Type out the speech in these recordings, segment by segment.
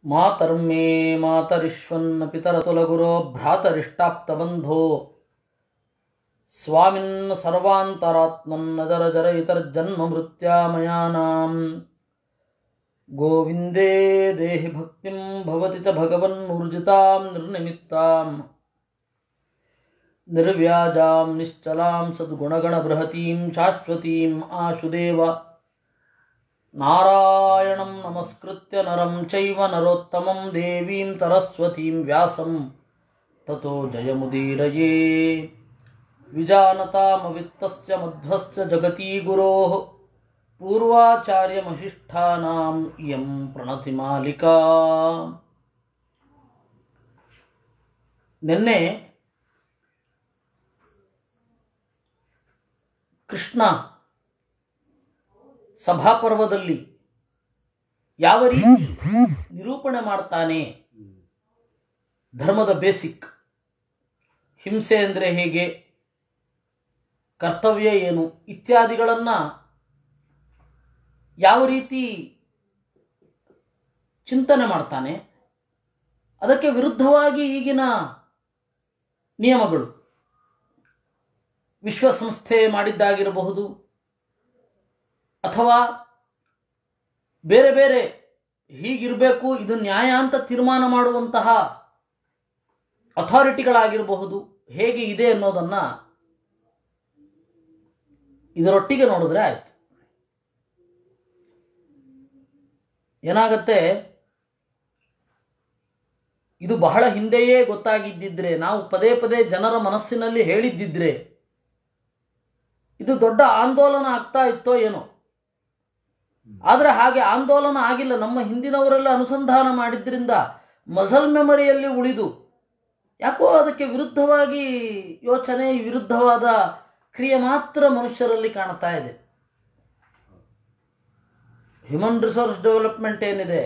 ಮಾತರ್ಮೇ ಮಾತರಿಶ್ವನ್ನ ಪಿತರತುಲಗುರೋ ಭ್ರಾತರಿಷ್ಟಾಪ್ತಬಂಧೋ ಸ್ವಾಮಿನ್ ಸರ್ವಾಂತರಾತ್ಮನ್ನದರ ಜರಯಿತರ್ಜನ್ಮ ಮೃತ್ಯಾಮಯಾನಾಂ ಗೋವಿಂದೇ ದೇಹಿ ಭಕ್ತಿಂ ಭವತಿ ಚ ಭಗವನ್ನೂರ್ಜಿತಾಂ ನಿರ್ನಿಮಿತ್ತಾಂ ನಿರ್ವ್ಯಾಜಾಂ ನಿಶ್ಚಲಾಂ ಸದ್ಗುಣಗಣಬೃಹತೀಂ ಶಾಶ್ವತೀಂ ಆಶುದೇವ ನಾರಾಯಣಂ ನಮಸ್ಕೃತ್ಯ ನರಂ ಚೈವ ನರೋತ್ತಮಂ ದೇವೀಂ ಸರಸ್ವತೀಂ ವ್ಯಾಸಂ ತಥೋ ಜಯಮುದೀರಯೇ ವಿಜಾನತಾಮವಿತ್ತಸ್ಯ ಮಧ್ವಸ್ಯ ಜಗತೀ ಗುರೋಃ ಪೂರ್ವಾಚಾರ್ಯಮಹಿಷ್ಠಾನಾಂ ಇಯಂ ಪ್ರಣತಿ ಮಾಲಿಕಾ ನಿನ್ನೆ ಕೃಷ್ಣ ಸಭಾಪರ್ವದಲ್ಲಿ ಯಾವ ರೀತಿ ನಿರೂಪಣೆ ಮಾಡ್ತಾನೆ ಧರ್ಮದ ಬೇಸಿಕ್ ಹಿಂಸೆ ಅಂದರೆ ಹೇಗೆ ಕರ್ತವ್ಯ ಏನು ಇತ್ಯಾದಿಗಳನ್ನು ಯಾವ ರೀತಿ ಚಿಂತನೆ ಮಾಡ್ತಾನೆ ಅದಕ್ಕೆ ವಿರುದ್ಧವಾಗಿ ಈಗಿನ ನಿಯಮಗಳು ವಿಶ್ವಸಂಸ್ಥೆ ಮಾಡಿದ್ದಾಗಿರಬಹುದು ಅಥವಾ ಬೇರೆ ಬೇರೆ ಹೀಗಿರಬೇಕು ಇದು ನ್ಯಾಯ ಅಂತ ತೀರ್ಮಾನ ಮಾಡುವಂತಹ ಅಥಾರಿಟಿಗಳಾಗಿರಬಹುದು ಹೇಗೆ ಇದೆ ಅನ್ನೋದನ್ನು ಇದರೊಟ್ಟಿಗೆ ನೋಡಿದ್ರೆ ಆಯಿತು ಏನಾಗತ್ತೆ ಇದು ಬಹಳ ಹಿಂದೆಯೇ ಗೊತ್ತಾಗಿದ್ದಿದ್ರೆ ನಾವು ಪದೇ ಪದೇ ಜನರ ಮನಸ್ಸಿನಲ್ಲಿ ಹೇಳಿದ್ದಿದ್ರೆ ಇದು ದೊಡ್ಡ ಆಂದೋಲನ ಆಗ್ತಾ ಇತ್ತೋ ಏನೋ ಆದರೆ ಹಾಗೆ ಆಂದೋಲನ ಆಗಿಲ್ಲ ನಮ್ಮ ಹಿಂದಿನವರೆಲ್ಲ ಅನುಸಂಧಾನ ಮಾಡಿದ್ರಿಂದ ಮಸಲ್ ಮೆಮರಿಯಲ್ಲಿ ಉಳಿದು ಯಾಕೋ ಅದಕ್ಕೆ ವಿರುದ್ಧವಾಗಿ ಯೋಚನೆ ವಿರುದ್ಧವಾದ ಕ್ರಿಯೆ ಮಾತ್ರ ಮನುಷ್ಯರಲ್ಲಿ ಕಾಣ್ತಾ ಇದೆ ಹ್ಯೂಮನ್ ರಿಸೋರ್ಸ್ ಡೆವಲಪ್ಮೆಂಟ್ ಏನಿದೆ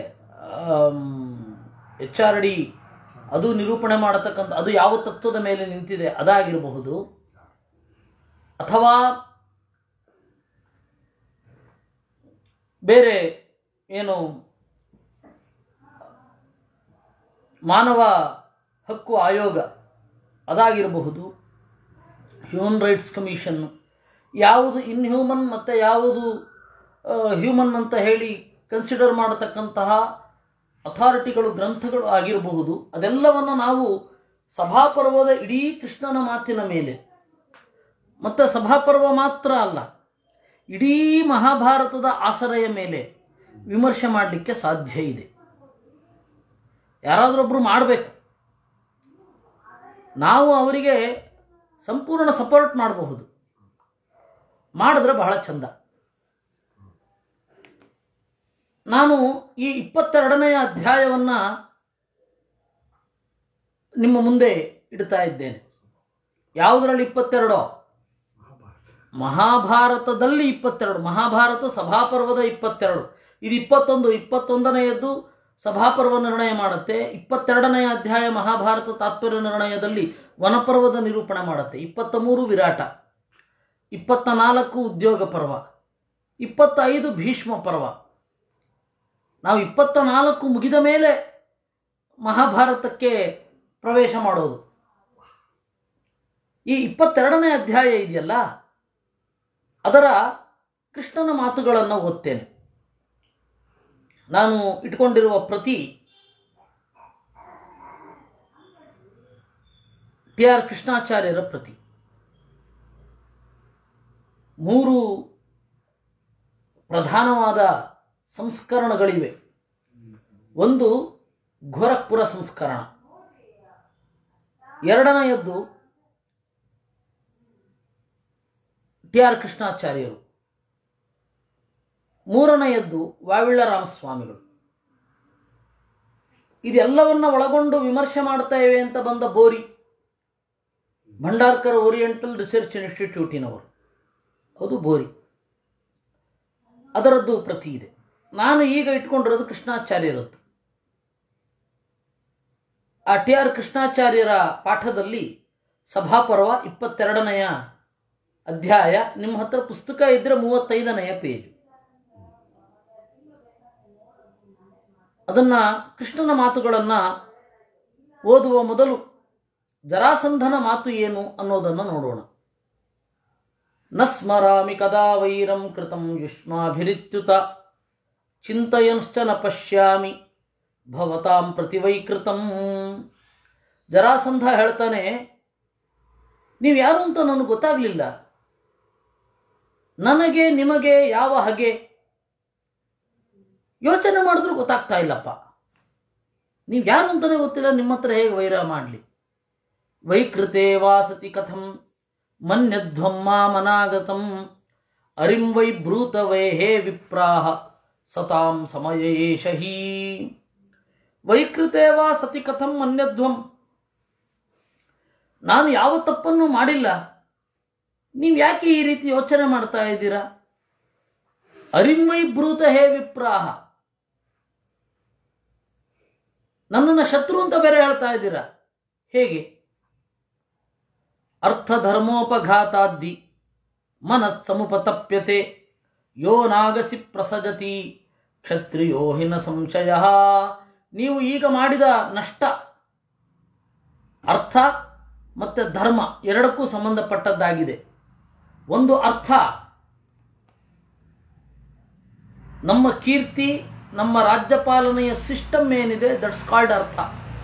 ಎಚ್ ಆರ್ ಡಿ ಅದು ನಿರೂಪಣೆ ಮಾಡತಕ್ಕಂಥ ಅದು ಯಾವ ತತ್ವದ ಮೇಲೆ ನಿಂತಿದೆ ಅದಾಗಿರಬಹುದು ಅಥವಾ ಬೇರೆ ಏನು ಮಾನವ ಹಕ್ಕು ಆಯೋಗ ಅದಾಗಿರಬಹುದು ಹ್ಯೂಮನ್ ರೈಟ್ಸ್ ಕಮಿಷನ್ ಯಾವುದು ಇನ್ಹ್ಯೂಮನ್ ಮತ್ತು ಯಾವುದು ಹ್ಯೂಮನ್ ಅಂತ ಹೇಳಿ ಕನ್ಸಿಡರ್ ಮಾಡತಕ್ಕಂತಹ ಅಥಾರಿಟಿಗಳು ಗ್ರಂಥಗಳು ಆಗಿರಬಹುದು ಅದೆಲ್ಲವನ್ನು ನಾವು ಸಭಾಪರ್ವದ ಇಡೀ ಕೃಷ್ಣನ ಮಾತಿನ ಮೇಲೆ ಮತ್ತು ಸಭಾಪರ್ವ ಮಾತ್ರ ಅಲ್ಲ ಇಡೀ ಮಹಾಭಾರತದ ಆಸರೆಯ ಮೇಲೆ ವಿಮರ್ಶೆ ಮಾಡಲಿಕ್ಕೆ ಸಾಧ್ಯ ಇದೆ ಯಾರಾದರೊಬ್ಬರು ಮಾಡಬೇಕು ನಾವು ಅವರಿಗೆ ಸಂಪೂರ್ಣ ಸಪೋರ್ಟ್ ಮಾಡಬಹುದು ಮಾಡಿದ್ರೆ ಬಹಳ ಚಂದ ನಾನು ಈ ಇಪ್ಪತ್ತೆರಡನೆಯ ಅಧ್ಯಾಯವನ್ನು ನಿಮ್ಮ ಮುಂದೆ ಇಡ್ತಾ ಇದ್ದೇನೆ ಯಾವುದರಲ್ಲಿ ಇಪ್ಪತ್ತೆರಡೋ ಮಹಾಭಾರತದಲ್ಲಿ ಇಪ್ಪತ್ತೆರಡು ಮಹಾಭಾರತ ಸಭಾಪರ್ವದ ಇಪ್ಪತ್ತೆರಡು ಇದು ಇಪ್ಪತ್ತೊಂದು ಇಪ್ಪತ್ತೊಂದನೆಯದ್ದು ಸಭಾಪರ್ವ ನಿರ್ಣಯ ಮಾಡುತ್ತೆ ಇಪ್ಪತ್ತೆರಡನೆಯ ಅಧ್ಯಾಯ ಮಹಾಭಾರತ ತಾತ್ಪರ್ಯ ನಿರ್ಣಯದಲ್ಲಿ ವನಪರ್ವದ ನಿರೂಪಣೆ ಮಾಡುತ್ತೆ ಇಪ್ಪತ್ತ ಮೂರು ವಿರಾಟ ಇಪ್ಪತ್ತ ನಾಲ್ಕು ಉದ್ಯೋಗ ಪರ್ವ ಇಪ್ಪತ್ತೈದು ಭೀಷ್ಮ ಪರ್ವ ನಾವು ಇಪ್ಪತ್ತ ನಾಲ್ಕು ಮುಗಿದ ಮೇಲೆ ಮಹಾಭಾರತಕ್ಕೆ ಪ್ರವೇಶ ಮಾಡೋದು ಈ ಇಪ್ಪತ್ತೆರಡನೇ ಅಧ್ಯಾಯ ಇದೆಯಲ್ಲ ಅದರ ಕೃಷ್ಣನ ಮಾತುಗಳನ್ನು ಓದ್ತೇನೆ ನಾನು ಇಟ್ಕೊಂಡಿರುವ ಪ್ರತಿ ಟಿ ಆರ್ ಕೃಷ್ಣಾಚಾರ್ಯರ ಪ್ರತಿ ಮೂರು ಪ್ರಧಾನವಾದ ಸಂಸ್ಕರಣಗಳಿವೆ ಒಂದು ಗೋರಖ್ಪುರ ಸಂಸ್ಕರಣ ಎರಡನೆಯದ್ದು ಟಿ ಆರ್ ಕೃಷ್ಣಾಚಾರ್ಯರು ಮೂರನೆಯದ್ದು ವಾವಿಳ್ಳ ರಾಮಸ್ವಾಮಿಗಳು ಇದೆಲ್ಲವನ್ನ ಒಳಗೊಂಡು ವಿಮರ್ಶೆ ಮಾಡ್ತಾ ಇವೆ ಅಂತ ಬಂದ ಬೋರಿ ಭಂಡಾರ್ಕರ್ ಓರಿಯೆಂಟಲ್ ರಿಸರ್ಚ್ ಇನ್ಸ್ಟಿಟ್ಯೂಟಿನವರು ಅದು ಬೋರಿ ಅದರದ್ದು ಪ್ರತಿ ಇದೆ ನಾನು ಈಗ ಇಟ್ಕೊಂಡಿರೋದು ಕೃಷ್ಣಾಚಾರ್ಯರದ್ದು ಆ ಟಿ ಆರ್ ಕೃಷ್ಣಾಚಾರ್ಯರ ಪಾಠದಲ್ಲಿ ಸಭಾಪರ್ವ ಇಪ್ಪತ್ತೆರಡನೆಯ ಅಧ್ಯಾಯ ನಿಮ್ಮ ಹತ್ರ ಪುಸ್ತಕ ಇದ್ದರೆ ಮೂವತ್ತೈದನೆಯ ಪೇಜ್ ಅದನ್ನ ಕೃಷ್ಣನ ಮಾತುಗಳನ್ನು ಓದುವ ಮೊದಲು ಜರಾಸಂಧನ ಮಾತು ಏನು ಅನ್ನೋದನ್ನು ನೋಡೋಣ ನ ಸ್ಮರಾಮಿ ಕದಾ ವೈರಂ ಕೃತಂ ಯುಷ್ಮಾಭಿರಿತ್ಯುತ ಚಿಂತಯಂಶ್ಚ ನ ಪಶ್ಯಾಮಿ ಭವತಾಂ ಪ್ರತಿವೈಕೃತಂ ಜರಾಸಂಧ ಹೇಳ್ತಾನೆ ನೀವು ಯಾರು ಅಂತ ನನಗೆ ಗೊತ್ತಾಗಲಿಲ್ಲ ನನಗೆ ನಿಮಗೆ ಯಾವ ಹಗೆ ಯೋಚನೆ ಮಾಡಿದ್ರೂ ಗೊತ್ತಾಗ್ತಾ ಇಲ್ಲಪ್ಪ ನೀವು ಯಾರು ಅಂತಲೇ ಗೊತ್ತಿಲ್ಲ ನಿಮ್ಮ ಹತ್ರ ಹೇಗೆ ವೈರ ಮಾಡಲಿ ವೈಕೃತೆ ವಾಸತಿ ಕಥಂ ಮನ್ಯಧ್ವಂ ಮಾಮನಾಗತಂ ಅರಿಂ ವೈ ಬ್ರೂತ ವೈ ಹೇ ವಿಪ್ರಾಹ ಸತಾಂ ಸಮಯೇಶ ಹೀ ವೈಕೃತೆ ವಾ ಸತಿ ಕಥಂ ಮನ್ಯಧ್ವಂ ನಾನು ಯಾವ ತಪ್ಪನ್ನು ಮಾಡಿಲ್ಲ ನೀವು ಯಾಕೆ ಈ ರೀತಿ ಯೋಚನೆ ಮಾಡ್ತಾ ಇದ್ದೀರಾ ಅರಿಮೈ ಬ್ರೂತ ಹೇ ವಿಪ್ರಾಹ ನನ್ನನ್ನು ಶತ್ರು ಅಂತ ಬೇರೆ ಹೇಳ್ತಾ ಇದ್ದೀರಾ ಹೇಗೆ ಅರ್ಥ ಧರ್ಮೋಪಘಾತಾದ್ದಿ ಮನಸ್ಸಮುಪತಪ್ಯತೆ ಯೋ ನಾಗಸಿ ಪ್ರಸಜತಿ ಕ್ಷತ್ರಿಯೋ ಹಿನ ಸಂಶಯ ನೀವು ಈಗ ಮಾಡಿದ ನಷ್ಟ ಅರ್ಥ ಮತ್ತು ಧರ್ಮ ಎರಡಕ್ಕೂ ಸಂಬಂಧಪಟ್ಟದ್ದಾಗಿದೆ ಒಂದು ಅರ್ಥ ನಮ್ಮ ಕೀರ್ತಿ ನಮ್ಮ ರಾಜ್ಯಪಾಲನೆಯ ಸಿಸ್ಟಮ್ ಏನಿದೆ ದಟ್ಸ್ ಕಾಲ್ಡ್ ಅರ್ಥ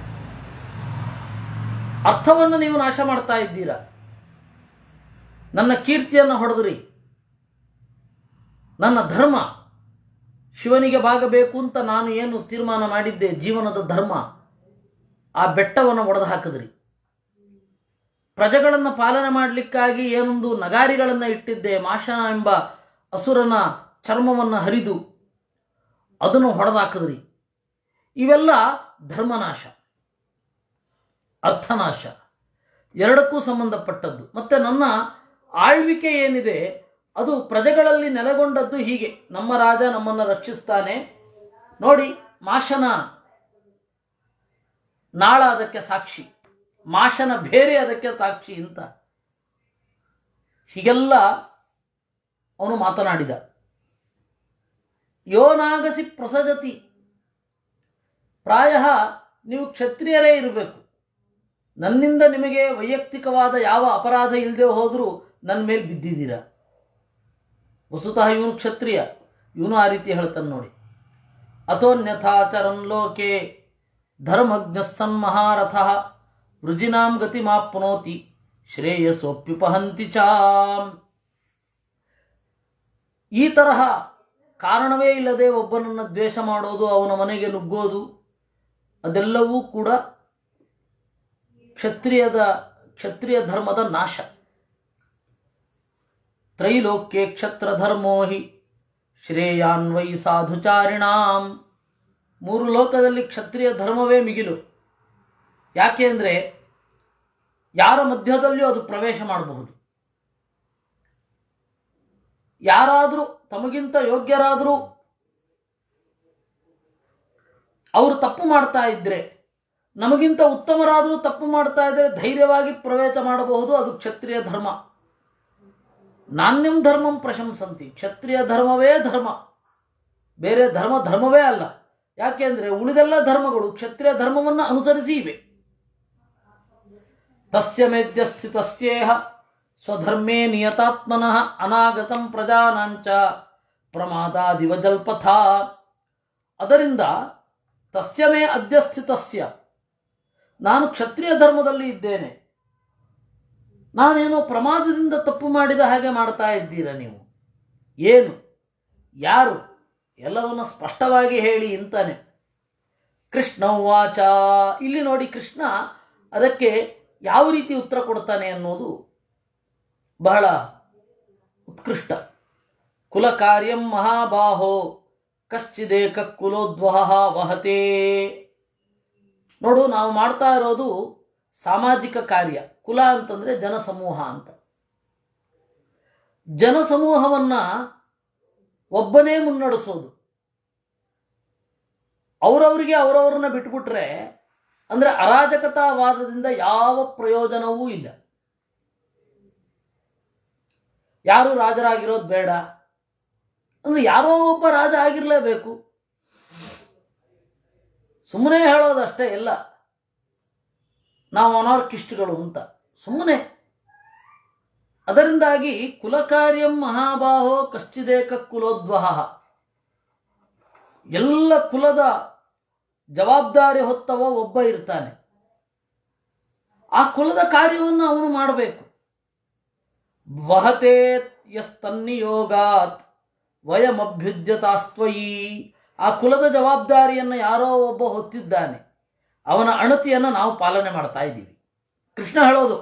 ಅರ್ಥವನ್ನು ನೀವು ನಾಶ ಮಾಡ್ತಾ ಇದ್ದೀರಾ ನನ್ನ ಕೀರ್ತಿಯನ್ನು ಹೊಡೆದ್ರಿ ನನ್ನ ಧರ್ಮ ಶಿವನಿಗೆ ಬಾಗಬೇಕು ಅಂತ ನಾನು ಏನು ತೀರ್ಮಾನ ಮಾಡಿದ್ದೆ ಜೀವನದ ಧರ್ಮ ಆ ಬೆಟ್ಟವನ್ನು ಒಡೆದು ಹಾಕಿದ್ರಿ ಪ್ರಜೆಗಳನ್ನು ಪಾಲನೆ ಮಾಡಲಿಕ್ಕಾಗಿ ಏನೊಂದು ನಗಾರಿಗಳನ್ನು ಇಟ್ಟಿದ್ದೆ ಮಾಶನ ಎಂಬ ಅಸುರನ ಚರ್ಮವನ್ನು ಹರಿದು ಅದನ್ನು ಹೊಡೆದಾಕಿದ್ರಿ ಇವೆಲ್ಲ ಧರ್ಮನಾಶ ಅರ್ಥನಾಶ ಎರಡಕ್ಕೂ ಸಂಬಂಧಪಟ್ಟದ್ದು ಮತ್ತೆ ನನ್ನ ಆಳ್ವಿಕೆ ಏನಿದೆ ಅದು ಪ್ರಜೆಗಳಲ್ಲಿ ನೆಲೆಗೊಂಡದ್ದು ಹೀಗೆ ನಮ್ಮ ರಾಜ ನಮ್ಮನ್ನು ರಕ್ಷಿಸ್ತಾನೆ ನೋಡಿ ಮಾಶನ ನಾಳ ಅದಕ್ಕೆ ಸಾಕ್ಷಿ ಮಾಶನ ಬೇರೆ ಅದಕ್ಕೆ ಸಾಕ್ಷಿ ಅಂತ ಹೀಗೆಲ್ಲ ಅವನು ಮಾತನಾಡಿದ ಯೋನಾಗಸಿ ಪ್ರಸಜತಿ ಪ್ರಾಯ ನೀವು ಕ್ಷತ್ರಿಯರೇ ಇರಬೇಕು ನನ್ನಿಂದ ನಿಮಗೆ ವೈಯಕ್ತಿಕವಾದ ಯಾವ ಅಪರಾಧ ಇಲ್ಲದೆ ಹೋದರೂ ನನ್ನ ಮೇಲೆ ಬಿದ್ದಿದ್ದೀರ ವಸುತಃ ಇವನು ಕ್ಷತ್ರಿಯ ಇವನು ಆ ರೀತಿ ಹೇಳ್ತಾನೆ ನೋಡಿ ಅಥೋನ್ಯಥಾಚರನ್ ಲೋಕೆ ಧರ್ಮಜ್ಞಸ್ಸನ್ಮಹಾರಥ ವೃಜಿನಾಂ ಗತಿ ಮಾಪ್ನೋತಿ ಶ್ರೇಯಸೋಪ್ಯುಪಹಂತಿ ಚ ಈ ತರಹ ಕಾರಣವೇ ಇಲ್ಲದೆ ಒಬ್ಬನನ್ನು ದ್ವೇಷ ಮಾಡೋದು ಅವನ ಮನೆಗೆ ನುಗ್ಗೋದು ಅದೆಲ್ಲವೂ ಕೂಡ ಕ್ಷತ್ರಿಯದ ಕ್ಷತ್ರಿಯ ಧರ್ಮದ ನಾಶ ತ್ರೈಲೋಕ್ಯೆ ಕ್ಷತ್ರ ಧರ್ಮೋ ಹಿ ಶ್ರೇಯಾನ್ವೈ ಸಾಧುಚಾರಿಣಾಂ ಮೂರು ಲೋಕದಲ್ಲಿ ಕ್ಷತ್ರಿಯ ಧರ್ಮವೇ ಮಿಗಿಲು ಯಾಕೆ ಅಂದರೆ ಯಾರ ಮಧ್ಯದಲ್ಲಿಯೂ ಅದು ಪ್ರವೇಶ ಮಾಡಬಹುದು ಯಾರಾದರೂ ತಮಗಿಂತ ಯೋಗ್ಯರಾದರೂ ಅವರು ತಪ್ಪು ಮಾಡ್ತಾ ಇದ್ರೆ ನಮಗಿಂತ ಉತ್ತಮರಾದರೂ ತಪ್ಪು ಮಾಡ್ತಾ ಇದ್ರೆ ಧೈರ್ಯವಾಗಿ ಪ್ರವೇಶ ಮಾಡಬಹುದು ಅದು ಕ್ಷತ್ರಿಯ ಧರ್ಮ ನಾಣ್ಯಂ ಧರ್ಮಂ ಪ್ರಶಂಸಂತಿ ಕ್ಷತ್ರಿಯ ಧರ್ಮವೇ ಧರ್ಮ ಬೇರೆ ಧರ್ಮ ಧರ್ಮವೇ ಅಲ್ಲ ಯಾಕೆಂದ್ರೆ ಉಳಿದೆಲ್ಲ ಧರ್ಮಗಳು ಕ್ಷತ್ರಿಯ ಧರ್ಮವನ್ನು ಅನುಸರಿಸಿ ಇವೆ ತಸ್ಯ ಮೇದ್ಯ ಸ್ಥಿತಸ್ಯೇಹ ಸ್ವಧರ್ಮೇ ನಿಯತಾತ್ಮನಃ ಅನಾಗತಂ ಪ್ರಜಾನಾಂಚ ಪ್ರಮಾದಾದಿವ ಜಲ್ಪಥ ಅದರಿಂದ ತಸ್ಯ ಮೇ ಅಧ್ಯಸ್ಥಿತಸ್ಯ ನಾನು ಕ್ಷತ್ರಿಯ ಧರ್ಮದಲ್ಲಿ ಇದ್ದೇನೆ ನಾನೇನೋ ಪ್ರಮಾದದಿಂದ ತಪ್ಪು ಮಾಡಿದ ಹಾಗೆ ಮಾಡ್ತಾ ಇದ್ದೀರಾ ನೀವು ಏನು ಯಾರು ಎಲ್ಲವನ್ನು ಸ್ಪಷ್ಟವಾಗಿ ಹೇಳಿ ಅಂತಾನೆ ಕೃಷ್ಣ ವಾಚ ಇಲ್ಲಿ ನೋಡಿ ಕೃಷ್ಣ ಅದಕ್ಕೆ ಯಾವ ರೀತಿ ಉತ್ತರ ಕೊಡ್ತಾನೆ ಅನ್ನೋದು ಬಹಳ ಉತ್ಕೃಷ್ಟ ಕುಲ ಕಾರ್ಯಂ ಮಹಾಬಾಹೋ ಕಶ್ಚಿದೇಕ ಕುಲೋದ್ವಹ ವಹತೆ ನೋಡು ನಾವು ಮಾಡ್ತಾ ಇರೋದು ಸಾಮಾಜಿಕ ಕಾರ್ಯ ಕುಲ ಅಂತಂದ್ರೆ ಜನಸಮೂಹ ಅಂತ ಜನಸಮೂಹವನ್ನ ಒಬ್ಬನೇ ಮುನ್ನಡೆಸೋದು ಅವರವರಿಗೆ ಅವರವ್ರನ್ನ ಬಿಟ್ಬಿಟ್ರೆ ಅಂದ್ರೆ ಅರಾಜಕತಾವಾದದಿಂದ ಯಾವ ಪ್ರಯೋಜನವೂ ಇಲ್ಲ ಯಾರು ರಾಜರಾಗಿರೋದು ಬೇಡ ಅಂದ್ರೆ ಯಾರೋ ಒಬ್ಬ ರಾಜ ಆಗಿರಲೇಬೇಕು ಸುಮ್ಮನೆ ಹೇಳೋದಷ್ಟೇ ಎಲ್ಲ ನಾವು ಅನಾರ್ಕಿಸ್ಟ್ಗಳು ಅಂತ ಸುಮ್ಮನೆ ಅದರಿಂದಾಗಿ ಕುಲಕಾರ್ಯಂ ಮಹಾಬಾಹೋ ಕಶ್ಚಿದೇಕ ಕುಲೋದ್ವಹ ಎಲ್ಲ ಕುಲದ ಜವಾಬ್ದಾರಿ ಹೊತ್ತವ ಒಬ್ಬ ಇರ್ತಾನೆ ಆ ಕುಲದ ಕಾರ್ಯವನ್ನು ಅವನು ಮಾಡಬೇಕು ವಹತೆ ಯಸ್ತನ್ನಿಯೋಗಾತ್ ವಯಮಭ್ಯುದ್ಯತಾಸ್ತ್ವಯಿ ಆ ಕುಲದ ಜವಾಬ್ದಾರಿಯನ್ನು ಯಾರೋ ಒಬ್ಬ ಹೊತ್ತಿದ್ದಾನೆ ಅವನ ಅಣತಿಯನ್ನು ನಾವು ಪಾಲನೆ ಮಾಡ್ತಾ ಇದ್ದೀವಿ ಕೃಷ್ಣ ಹೇಳೋದು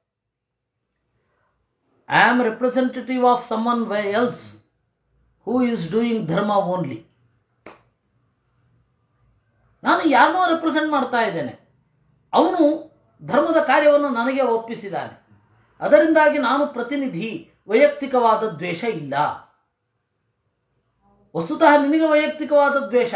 I am representative of someone else who is doing dharma only ನಾನು ಯಾರನ್ನೋ ರೆಪ್ರೆಸೆಂಟ್ ಮಾಡ್ತಾ ಇದ್ದೇನೆ ಅವನು ಧರ್ಮದ ಕಾರ್ಯವನ್ನು ನನಗೆ ಒಪ್ಪಿಸಿದ್ದಾನೆ ಅದರಿಂದಾಗಿ ನಾನು ಪ್ರತಿನಿಧಿ ವೈಯಕ್ತಿಕವಾದ ದ್ವೇಷ ಇಲ್ಲ ವಸ್ತುತಃ ನಿನಗೆ ವೈಯಕ್ತಿಕವಾದ ದ್ವೇಷ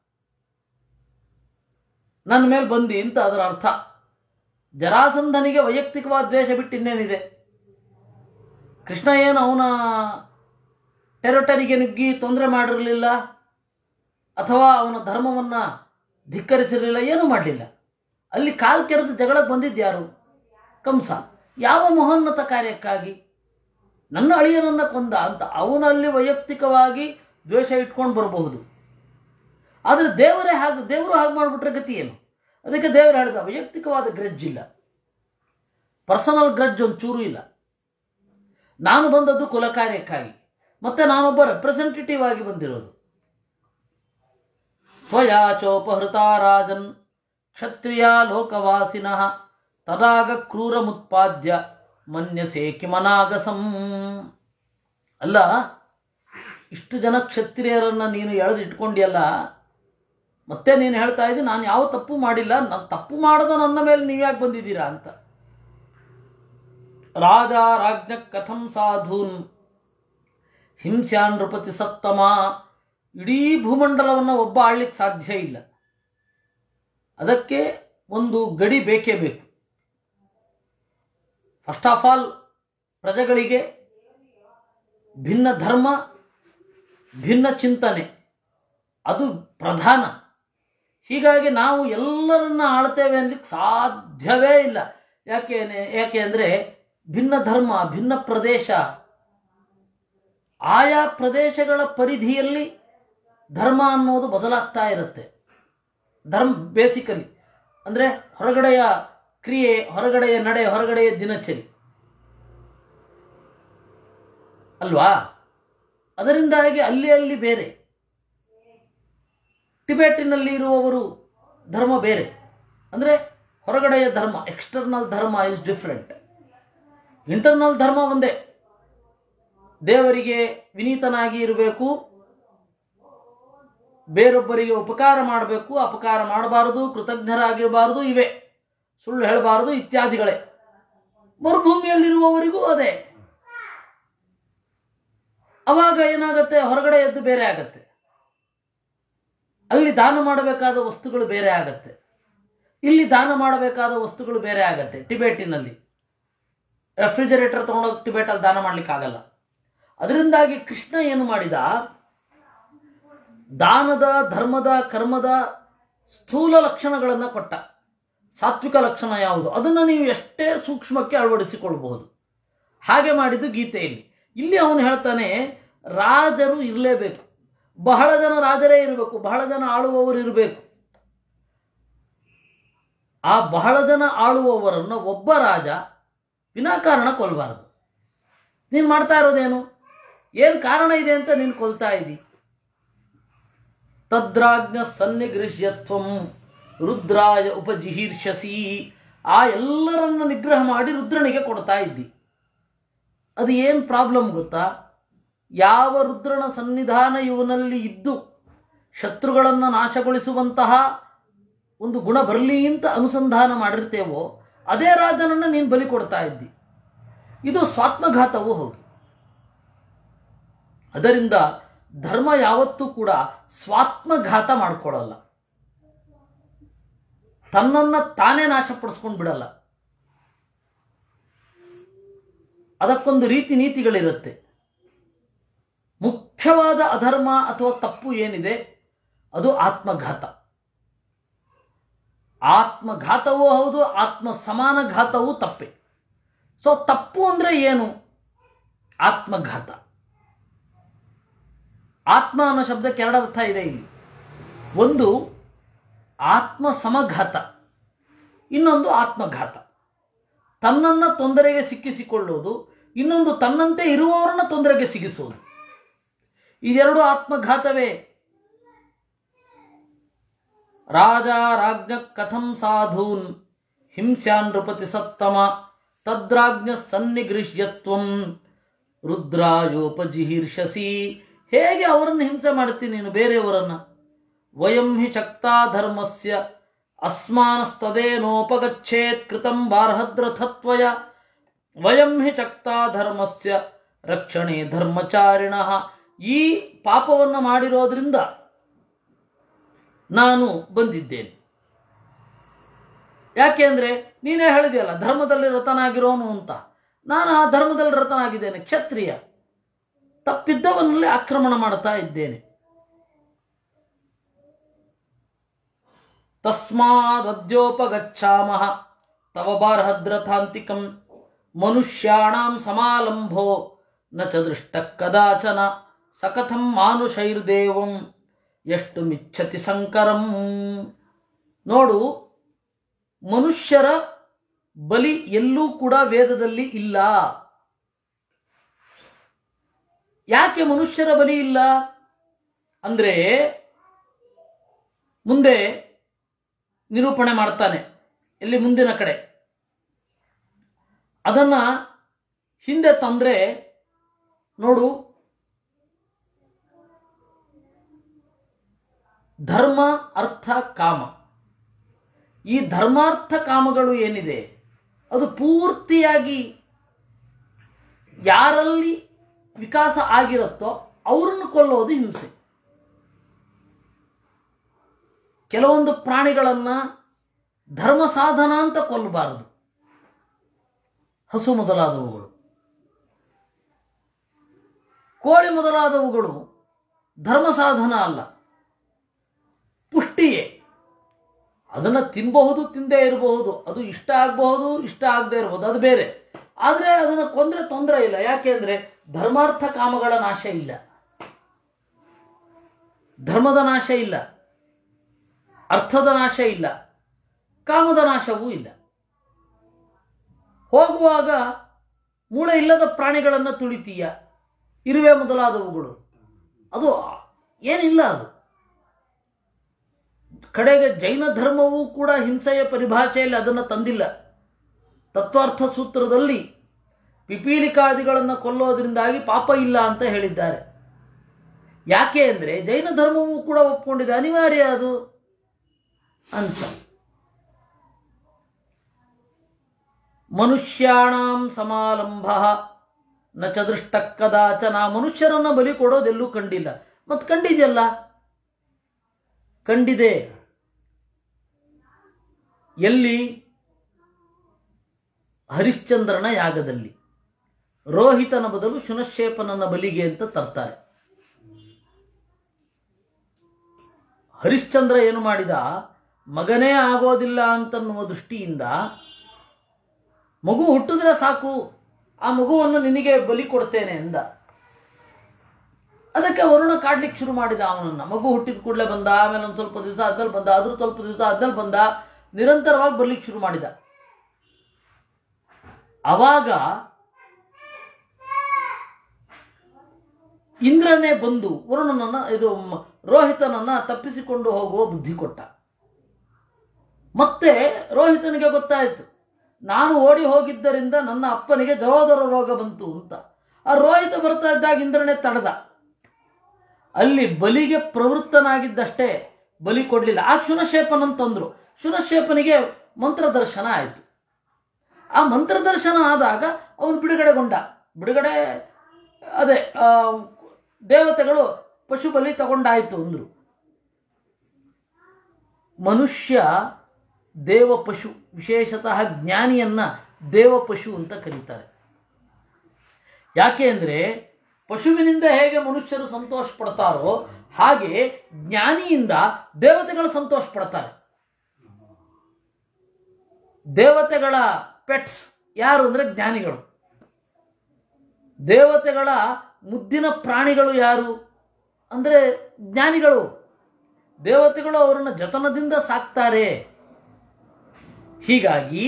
ನನ್ನ ಮೇಲೆ ಬಂದಿ ಅಂತ ಅದರ ಅರ್ಥ ಜರಾಸಂಧನಿಗೆ ವೈಯಕ್ತಿಕವಾದ ದ್ವೇಷ ಬಿಟ್ಟು ಇನ್ನೇನಿದೆ ಕೃಷ್ಣ ಏನು ಅವನ ಟೆರಟರಿಗೆ ನುಗ್ಗಿ ತೊಂದರೆ ಮಾಡಿರಲಿಲ್ಲ ಅಥವಾ ಅವನ ಧರ್ಮವನ್ನು ಧಿಕ್ಕರಿಸಿರಲಿಲ್ಲ ಏನೂ ಮಾಡಲಿಲ್ಲ ಅಲ್ಲಿ ಕಾಲು ಕೆರೆದು ಜಗಳಕ್ಕೆ ಬಂದಿದ್ಯಾರು ಕಂಸ ಯಾವ ಮಹೋನ್ನತ ಕಾರ್ಯಕ್ಕಾಗಿ ನನ್ನ ಅಳಿಯನನ್ನ ಕೊಂದ ಅಂತ ಅವನಲ್ಲಿ ವೈಯಕ್ತಿಕವಾಗಿ ದ್ವೇಷ ಇಟ್ಕೊಂಡು ಬರಬಹುದು ಆದರೆ ದೇವರೇ ಹಾಗೆ ದೇವರು ಹಾಗೆ ಮಾಡಿಬಿಟ್ರೆ ಗತಿ ಏನು ಅದಕ್ಕೆ ದೇವರು ಹೇಳಿದ ವೈಯಕ್ತಿಕವಾದ ಗ್ರಜ್ ಇಲ್ಲ ಪರ್ಸನಲ್ ಗ್ರಜ್ ಒಂದು ಚೂರು ಇಲ್ಲ ನಾನು ಬಂದದ್ದು ಕುಲ ಕಾರ್ಯಕ್ಕಾಗಿ ಮತ್ತೆ ನಾನೊಬ್ಬ ರೆಪ್ರೆಸೆಂಟೇಟಿವ್ ಆಗಿ ಬಂದಿರೋದು ತ್ವಯಾ ಚೋಪಹೃತ ರಾಜನ್ ಕ್ಷತ್ರಿಯ ಲೋಕವಾಸಿನಃ ತದಾಗ ಕ್ರೂರ ಮುತ್ಪಾದ್ಯ ಮನ್ಯಸೇ ಕಿಮನಾಗಸಂ ಅಲ್ಲ ಇಷ್ಟು ಜನ ಕ್ಷತ್ರಿಯರನ್ನ ನೀನು ಎಳೆದು ಇಟ್ಕೊಂಡಿಯಲ್ಲ ಮತ್ತೆ ನೀನು ಹೇಳ್ತಾ ಇದ್ದಿ ನಾನು ಯಾವ ತಪ್ಪು ಮಾಡಿಲ್ಲ ನಾನು ತಪ್ಪು ಮಾಡದು ನನ್ನ ಮೇಲೆ ನೀವ್ಯಾಕೆ ಬಂದಿದ್ದೀರಾ ಅಂತ ರಾಜ ರಾಜ್ಞ ಕಥಂ ಸಾಧೂನ್ ಹಿಂಸ್ಯಾನ್ ನೃಪತಿ ಸತ್ತಮ ಇಡೀ ಭೂಮಂಡಲವನ್ನು ಒಬ್ಬ ಆಳ್ಲಿಕ್ಕೆ ಸಾಧ್ಯ ಇಲ್ಲ ಅದಕ್ಕೆ ಒಂದು ಗಡಿ ಬೇಕೇ ಬೇಕು ಫಸ್ಟ್ ಆಫ್ ಆಲ್ ಪ್ರಜೆಗಳಿಗೆ ಭಿನ್ನ ಧರ್ಮ ಭಿನ್ನ ಚಿಂತನೆ ಅದು ಪ್ರಧಾನ ಹೀಗಾಗಿ ನಾವು ಎಲ್ಲರನ್ನ ಆಳ್ತೇವೆ ಅನ್ಲಿಕ್ಕೆ ಸಾಧ್ಯವೇ ಇಲ್ಲ ಯಾಕೆ ಯಾಕೆ ಅಂದರೆ ಭಿನ್ನ ಧರ್ಮ ಭಿನ್ನ ಪ್ರದೇಶ ಆಯಾ ಪ್ರದೇಶಗಳ ಪರಿಧಿಯಲ್ಲಿ ಧರ್ಮ ಅನ್ನೋದು ಬದಲಾಗ್ತಾ ಇರುತ್ತೆ ಧರ್ಮ ಬೇಸಿಕಲಿ ಅಂದರೆ ಹೊರಗಡೆಯ ಕ್ರಿಯೆ ಹೊರಗಡೆಯ ನಡೆ ಹೊರಗಡೆಯ ದಿನಚರಿ ಅಲ್ವಾ ಅದರಿಂದಾಗಿ ಅಲ್ಲಿ ಅಲ್ಲಿ ಬೇರೆ ಟಿಬೆಟಿನಲ್ಲಿ ಇರುವವರು ಧರ್ಮ ಬೇರೆ ಅಂದರೆ ಹೊರಗಡೆಯ ಧರ್ಮ ಎಕ್ಸ್ಟರ್ನಲ್ ಧರ್ಮ ಇಸ್ ಡಿಫ್ರೆಂಟ್ ಇಂಟರ್ನಲ್ ಧರ್ಮ ಒಂದೇ ದೇವರಿಗೆ ವಿನೀತನಾಗಿ ಇರಬೇಕು ಬೇರೊಬ್ಬರಿಗೆ ಉಪಕಾರ ಮಾಡಬೇಕು ಅಪಕಾರ ಮಾಡಬಾರದು ಕೃತಜ್ಞರಾಗಿರಬಾರದು ಇವೆ ಸುಳ್ಳು ಹೇಳಬಾರದು ಇತ್ಯಾದಿಗಳೇ ಮರುಭೂಮಿಯಲ್ಲಿರುವವರಿಗೂ ಅದೇ ಅವಾಗ ಏನಾಗುತ್ತೆ ಹೊರಗಡೆ ಎದ್ದು ಬೇರೆ ಆಗತ್ತೆ ಅಲ್ಲಿ ದಾನ ಮಾಡಬೇಕಾದ ವಸ್ತುಗಳು ಬೇರೆ ಆಗತ್ತೆ ಇಲ್ಲಿ ದಾನ ಮಾಡಬೇಕಾದ ವಸ್ತುಗಳು ಬೇರೆ ಆಗತ್ತೆ ಟಿಬೇಟಿನಲ್ಲಿ ರೆಫ್ರಿಜರೇಟರ್ ತಗೊಂಡೋಗಿ ಟಿಬೇಟಲ್ಲಿ ದಾನ ಮಾಡ್ಲಿಕ್ಕಾಗಲ್ಲ ಅದರಿಂದಾಗಿ ಕೃಷ್ಣ ಏನು ಮಾಡಿದ ದಾನದ ಧರ್ಮದ ಕರ್ಮದ ಸ್ಥೂಲ ಲಕ್ಷಣಗಳನ್ನು ಕೊಟ್ಟ ಸಾತ್ವಿಕ ಲಕ್ಷಣ ಯಾವುದು ಅದನ್ನು ನೀವು ಎಷ್ಟೇ ಸೂಕ್ಷ್ಮಕ್ಕೆ ಅಳವಡಿಸಿಕೊಳ್ಬಹುದು ಹಾಗೆ ಮಾಡಿದ್ದು ಗೀತೆಯಲ್ಲಿ ಇಲ್ಲಿ ಅವನು ಹೇಳ್ತಾನೆ ರಾಜರು ಇರಲೇಬೇಕು ಬಹಳ ಜನ ರಾಜರೇ ಇರಬೇಕು ಬಹಳ ಜನ ಆಳುವವರು ಇರಬೇಕು ಆ ಬಹಳ ಜನ ಆಳುವವರನ್ನು ಒಬ್ಬ ರಾಜ ವಿನಾಕಾರಣ ಕೊಲ್ಲಬಾರದು ನೀನು ಮಾಡ್ತಾ ಇರೋದೇನು ಏನು ಕಾರಣ ಇದೆ ಅಂತ ನೀನು ಕೊಲ್ತಾ ಇದ್ದಿ ತದ್ರಾಜ್ಞ ಸನ್ನಿಗೃಹ್ಯತ್ವಂ ರುದ್ರಾಯ ಉಪಜಿಹೀರ್ಷಸಿ ಆ ಎಲ್ಲರನ್ನ ನಿಗ್ರಹ ಮಾಡಿ ರುದ್ರನಿಗೆ ಕೊಡ್ತಾ ಇದ್ದಿ ಅದು ಏನು ಪ್ರಾಬ್ಲಮ್ ಗೊತ್ತಾ ಯಾವ ರುದ್ರನ ಸನ್ನಿಧಾನ ಇವನಲ್ಲಿ ಇದ್ದು ಶತ್ರುಗಳನ್ನು ನಾಶಗೊಳಿಸುವಂತಹ ಒಂದು ಗುಣ ಬರಲಿ ಅಂತ ಅನುಸಂಧಾನ ಮಾಡಿರ್ತೇವೋ ಅದೇ ರಾಜನನ್ನು ನೀನು ಬಲಿ ಕೊಡ್ತಾ ಇದ್ದಿ ಇದು ಸ್ವಾತ್ಮಘಾತವೂ ಹೋಗಿ ಅದರಿಂದ ಧರ್ಮ ಯಾವತ್ತೂ ಕೂಡ ಸ್ವಾತ್ಮಘಾತ ಮಾಡ್ಕೊಳ್ಳಲ್ಲ ತನ್ನನ್ನು ತಾನೇ ನಾಶಪಡಿಸ್ಕೊಂಡು ಬಿಡಲ್ಲ ಅದಕ್ಕೊಂದು ರೀತಿ ನೀತಿಗಳಿರುತ್ತೆ ಮುಖ್ಯವಾದ ಅಧರ್ಮ ಅಥವಾ ತಪ್ಪು ಏನಿದೆ ಅದು ಆತ್ಮಘಾತ ಆತ್ಮಘಾತವೂ ಹೌದು ಆತ್ಮ ಸಮಾನ ಘಾತವೂ ತಪ್ಪೆ ಸೊ ತಪ್ಪು ಅಂದರೆ ಏನು ಆತ್ಮಘಾತ ಆತ್ಮ ಅನ್ನೋ ಶಬ್ದಕ್ಕೆ ಎರಡು ಅರ್ಥ ಇದೆ ಇಲ್ಲಿ ಒಂದು ಆತ್ಮ ಸಮಘಾತ ಇನ್ನೊಂದು ಆತ್ಮಘಾತ ತನ್ನನ್ನು ತೊಂದರೆಗೆ ಸಿಕ್ಕಿಸಿಕೊಳ್ಳುವುದು ಇನ್ನೊಂದು ತನ್ನಂತೆ ಇರುವವರನ್ನ ತೊಂದರೆಗೆ ಸಿಗಿಸುವುದು ಇದೆರಡು ಆತ್ಮಘಾತವೇ ರಾಜ ರಾಜ್ಞ ಕಥಂ ಸಾಧೂನ್ ಹಿಂಸ್ಯಾನ್ ನೃಪತಿ ಸತ್ತಮ ತದ್ರಾಜ್ಞ ಸನ್ನಿಗೃಹ್ಯತ್ವಂ ರುದ್ರಾಯೋಪಜಿಹೀರ್ಷಸಿ ಹೇಗೆ ಅವರನ್ನು ಹಿಂಸೆ ಮಾಡ್ತೀನಿ ನೀನು ಬೇರೆಯವರನ್ನ ವಯಂ ಹಿ ಶಕ್ತಾ ಧರ್ಮಸ್ಯ ಅಸ್ಮಾನಸ್ತದೇನೋಪಗಚ್ಚೇತ್ ಕೃತಂ ಬಾರ್ಹದ್ರಥತ್ವಯ ವಯಂ ಹಿ ಶಕ್ತಾ ಧರ್ಮಸ್ಯ ರಕ್ಷಣೆ ಧರ್ಮಚಾರಿಣ ಈ ಪಾಪವನ್ನು ಮಾಡಿರೋದ್ರಿಂದ ನಾನು ಬಂದಿದ್ದೇನೆ ಯಾಕೆಂದ್ರೆ ನೀನೇ ಹೇಳಿದೆಯಲ್ಲ ಧರ್ಮದಲ್ಲಿ ರತನಾಗಿರೋನು ಅಂತ ನಾನು ಆ ಧರ್ಮದಲ್ಲಿ ರತನಾಗಿದ್ದೇನೆ ಕ್ಷತ್ರಿಯ ತಪ್ಪಿದ್ದವನಲ್ಲಿ ಆಕ್ರಮಣ ಮಾಡ್ತಾ ಇದ್ದೇನೆ ತಸ್ಮಾದದ್ಯೋಪಗಚ್ಛಾಮಃ ತವ ಬಾರ್ಹದ್ರಥಾಂತಿಕಂ ಮನುಷ್ಯಾಣಾಂ ಸಮಾಲಂಭೋ ನ ಚ ದೃಷ್ಟ ಕದಾಚನ ಸಕಥಂ ಮಾನುಷೈರ್ದೇವಂ ಎಷ್ಟು ಮಿಚ್ಛತಿ ಸಂಕರಂ ನೋಡು ಮನುಷ್ಯರ ಬಲಿ ಎಲ್ಲೂ ಕೂಡ ವೇದದಲ್ಲಿ ಇಲ್ಲ ಯಾಕೆ ಮನುಷ್ಯರ ಬಲಿ ಇಲ್ಲ ಅಂದ್ರೆ ಮುಂದೆ ನಿರೂಪಣೆ ಮಾಡ್ತಾನೆ ಎಲ್ಲಿ ಮುಂದಿನ ಕಡೆ ಅದನ್ನ ಹಿಂದೆ ತಂದ್ರೆ ನೋಡು ಧರ್ಮ ಅರ್ಥ ಕಾಮ ಈ ಧರ್ಮಾರ್ಥ ಕಾಮಗಳು ಏನಿದೆ ಅದು ಪೂರ್ತಿಯಾಗಿ ಯಾರಲ್ಲಿ ವಿಕಾಸ ಆಗಿರುತ್ತೋ ಅವ್ರನ್ನು ಕೊಲ್ಲೋದು ಹಿಂಸೆ ಕೆಲವೊಂದು ಪ್ರಾಣಿಗಳನ್ನ ಧರ್ಮ ಸಾಧನ ಅಂತ ಕೊಲ್ಲಬಾರದು ಹಸು ಮೊದಲಾದವುಗಳು ಕೋಳಿ ಮೊದಲಾದವುಗಳು ಧರ್ಮ ಸಾಧನ ಅಲ್ಲ ಪುಷ್ಟಿಯೇ ಅದನ್ನು ತಿನ್ನಬಹುದು ತಿಂದೇ ಇರಬಹುದು ಅದು ಇಷ್ಟ ಆಗಬಹುದು ಇಷ್ಟ ಆಗದೆ ಇರಬಹುದು ಅದು ಬೇರೆ ಆದರೆ ಅದನ್ನು ಕೊಂದ್ರೆ ತೊಂದರೆ ಇಲ್ಲ ಯಾಕೆಂದ್ರೆ ಧರ್ಮಾರ್ಥ ಕಾಮಗಳ ನಾಶ ಇಲ್ಲ ಧರ್ಮದ ನಾಶ ಇಲ್ಲ ಅರ್ಥದ ನಾಶ ಇಲ್ಲ ಕಾಮದ ನಾಶವೂ ಇಲ್ಲ ಹೋಗುವಾಗ ಮೂಳೆ ಇಲ್ಲದ ಪ್ರಾಣಿಗಳನ್ನು ತುಳಿತೀಯ ಇರುವೆ ಮೊದಲಾದವುಗಳು ಅದು ಏನಿಲ್ಲ ಅದು ಕಡೆಗೆ ಜೈನ ಧರ್ಮವೂ ಕೂಡ ಹಿಂಸೆಯ ಪರಿಭಾಷೆಯಲ್ಲಿ ಅದನ್ನು ತಂದಿಲ್ಲ ತತ್ವಾರ್ಥ ಸೂತ್ರದಲ್ಲಿ ಪಿಪೀಲಿಕಾದಿಗಳನ್ನು ಕೊಲ್ಲೋದ್ರಿಂದಾಗಿ ಪಾಪ ಇಲ್ಲ ಅಂತ ಹೇಳಿದ್ದಾರೆ ಯಾಕೆ ಅಂದರೆ ಜೈನ ಧರ್ಮವೂ ಕೂಡ ಒಪ್ಕೊಂಡಿದೆ ಅನಿವಾರ್ಯ ಅದು ಅಂತ ಮನುಷ್ಯಾಣಾಂ ಸಮಾಲಂಭ ನ ಚದೃಷ್ಟ ಕದಾಚನ ಮನುಷ್ಯರನ್ನ ಬಲಿ ಕೊಡೋದೆಲ್ಲೂ ಕಂಡಿಲ್ಲ ಮತ್ ಕಂಡಿದೆಯಲ್ಲ ಕಂಡಿದೆ ಎಲ್ಲಿ ಹರಿಶ್ಚಂದ್ರನ ಯಾಗದಲ್ಲಿ ರೋಹಿತನ ಬದಲು ಶುನಶೇಪನನ ಬಲಿಗೆ ಅಂತ ತರ್ತಾರೆ ಹರಿಶ್ಚಂದ್ರ ಏನು ಮಾಡಿದ ಮಗನೇ ಆಗೋದಿಲ್ಲ ಅಂತನ್ನುವ ದೃಷ್ಟಿಯಿಂದ ಮಗು ಹುಟ್ಟಿದ್ರೆ ಸಾಕು ಆ ಮಗುವನ್ನು ನಿನಗೆ ಬಲಿ ಕೊಡ್ತೇನೆ ಎಂದ ಅದಕ್ಕೆ ವರುಣ ಕಾಡ್ಲಿಕ್ಕೆ ಶುರು ಮಾಡಿದ ಅವನನ್ನ ಮಗು ಹುಟ್ಟಿದ ಕೂಡಲೇ ಬಂದ ಆಮೇಲೆ ಒಂದು ಸ್ವಲ್ಪ ದಿವಸ ಆದ್ಮೇಲೆ ಬಂದ ಅದ್ರ ಸ್ವಲ್ಪ ದಿವಸ ಆದ್ಮೇಲೆ ಬಂದ ನಿರಂತರವಾಗಿ ಬರ್ಲಿಕ್ಕೆ ಶುರು ಮಾಡಿದ ಅವಾಗ ಇಂದ್ರನೇ ಬಂದು ವರುಣನನ್ನ ಇದು ಮ- ರೋಹಿತನನ್ನ ತಪ್ಪಿಸಿಕೊಂಡು ಹೋಗುವ ಬುದ್ಧಿ ಕೊಟ್ಟ ಮತ್ತೆ ರೋಹಿತನಿಗೆ ಗೊತ್ತಾಯಿತು ನಾನು ಓಡಿ ಹೋಗಿದ್ದರಿಂದ ನನ್ನ ಅಪ್ಪನಿಗೆ ಜರೋದರ ರೋಗ ಬಂತು ಅಂತ ಆ ರೋಹಿತ ಬರ್ತಾ ಇದ್ದಾಗ ಇಂದ್ರನೇ ತಡೆದ ಅಲ್ಲಿ ಬಲಿಗೆ ಪ್ರವೃತ್ತನಾಗಿದ್ದಷ್ಟೇ ಬಲಿ ಕೊಡ್ಲಿಲ್ಲ ಆ ಶುನಶೇಪನ್ ಅಂತಂದ್ರು ಶುನಶೇಪನಿಗೆ ಮಂತ್ರ ದರ್ಶನ ಆಯಿತು ಆ ಮಂತ್ರ ದರ್ಶನ ಆದಾಗ ಅವನು ಬಿಡುಗಡೆಗೊಂಡ ಬಿಡುಗಡೆ ಅದೇ ಆ, ದೇವತೆಗಳು ಪಶು ಬಲಿ ತಗೊಂಡಾಯ್ತು ಅಂದ್ರು ಮನುಷ್ಯ ದೇವ ಪಶು ವಿಶೇಷತಃ ಜ್ಞಾನಿಯನ್ನ ದೇವ ಪಶು ಅಂತ ಕರೀತಾರೆ ಯಾಕೆ ಅಂದ್ರೆ ಪಶುವಿನಿಂದ ಹೇಗೆ ಮನುಷ್ಯರು ಸಂತೋಷ ಪಡ್ತಾರೋ ಹಾಗೆ ಜ್ಞಾನಿಯಿಂದ ದೇವತೆಗಳು ಸಂತೋಷ ಪಡ್ತಾರೆ ದೇವತೆಗಳ ಪೆಟ್ಸ್ ಯಾರು ಅಂದರೆ ಜ್ಞಾನಿಗಳು ದೇವತೆಗಳ ಮುದ್ದಿನ ಪ್ರಾಣಿಗಳು ಯಾರು ಅಂದರೆ ಜ್ಞಾನಿಗಳು ದೇವತೆಗಳು ಅವರನ್ನು ಜತನದಿಂದ ಸಾಕ್ತಾರೆ ಹೀಗಾಗಿ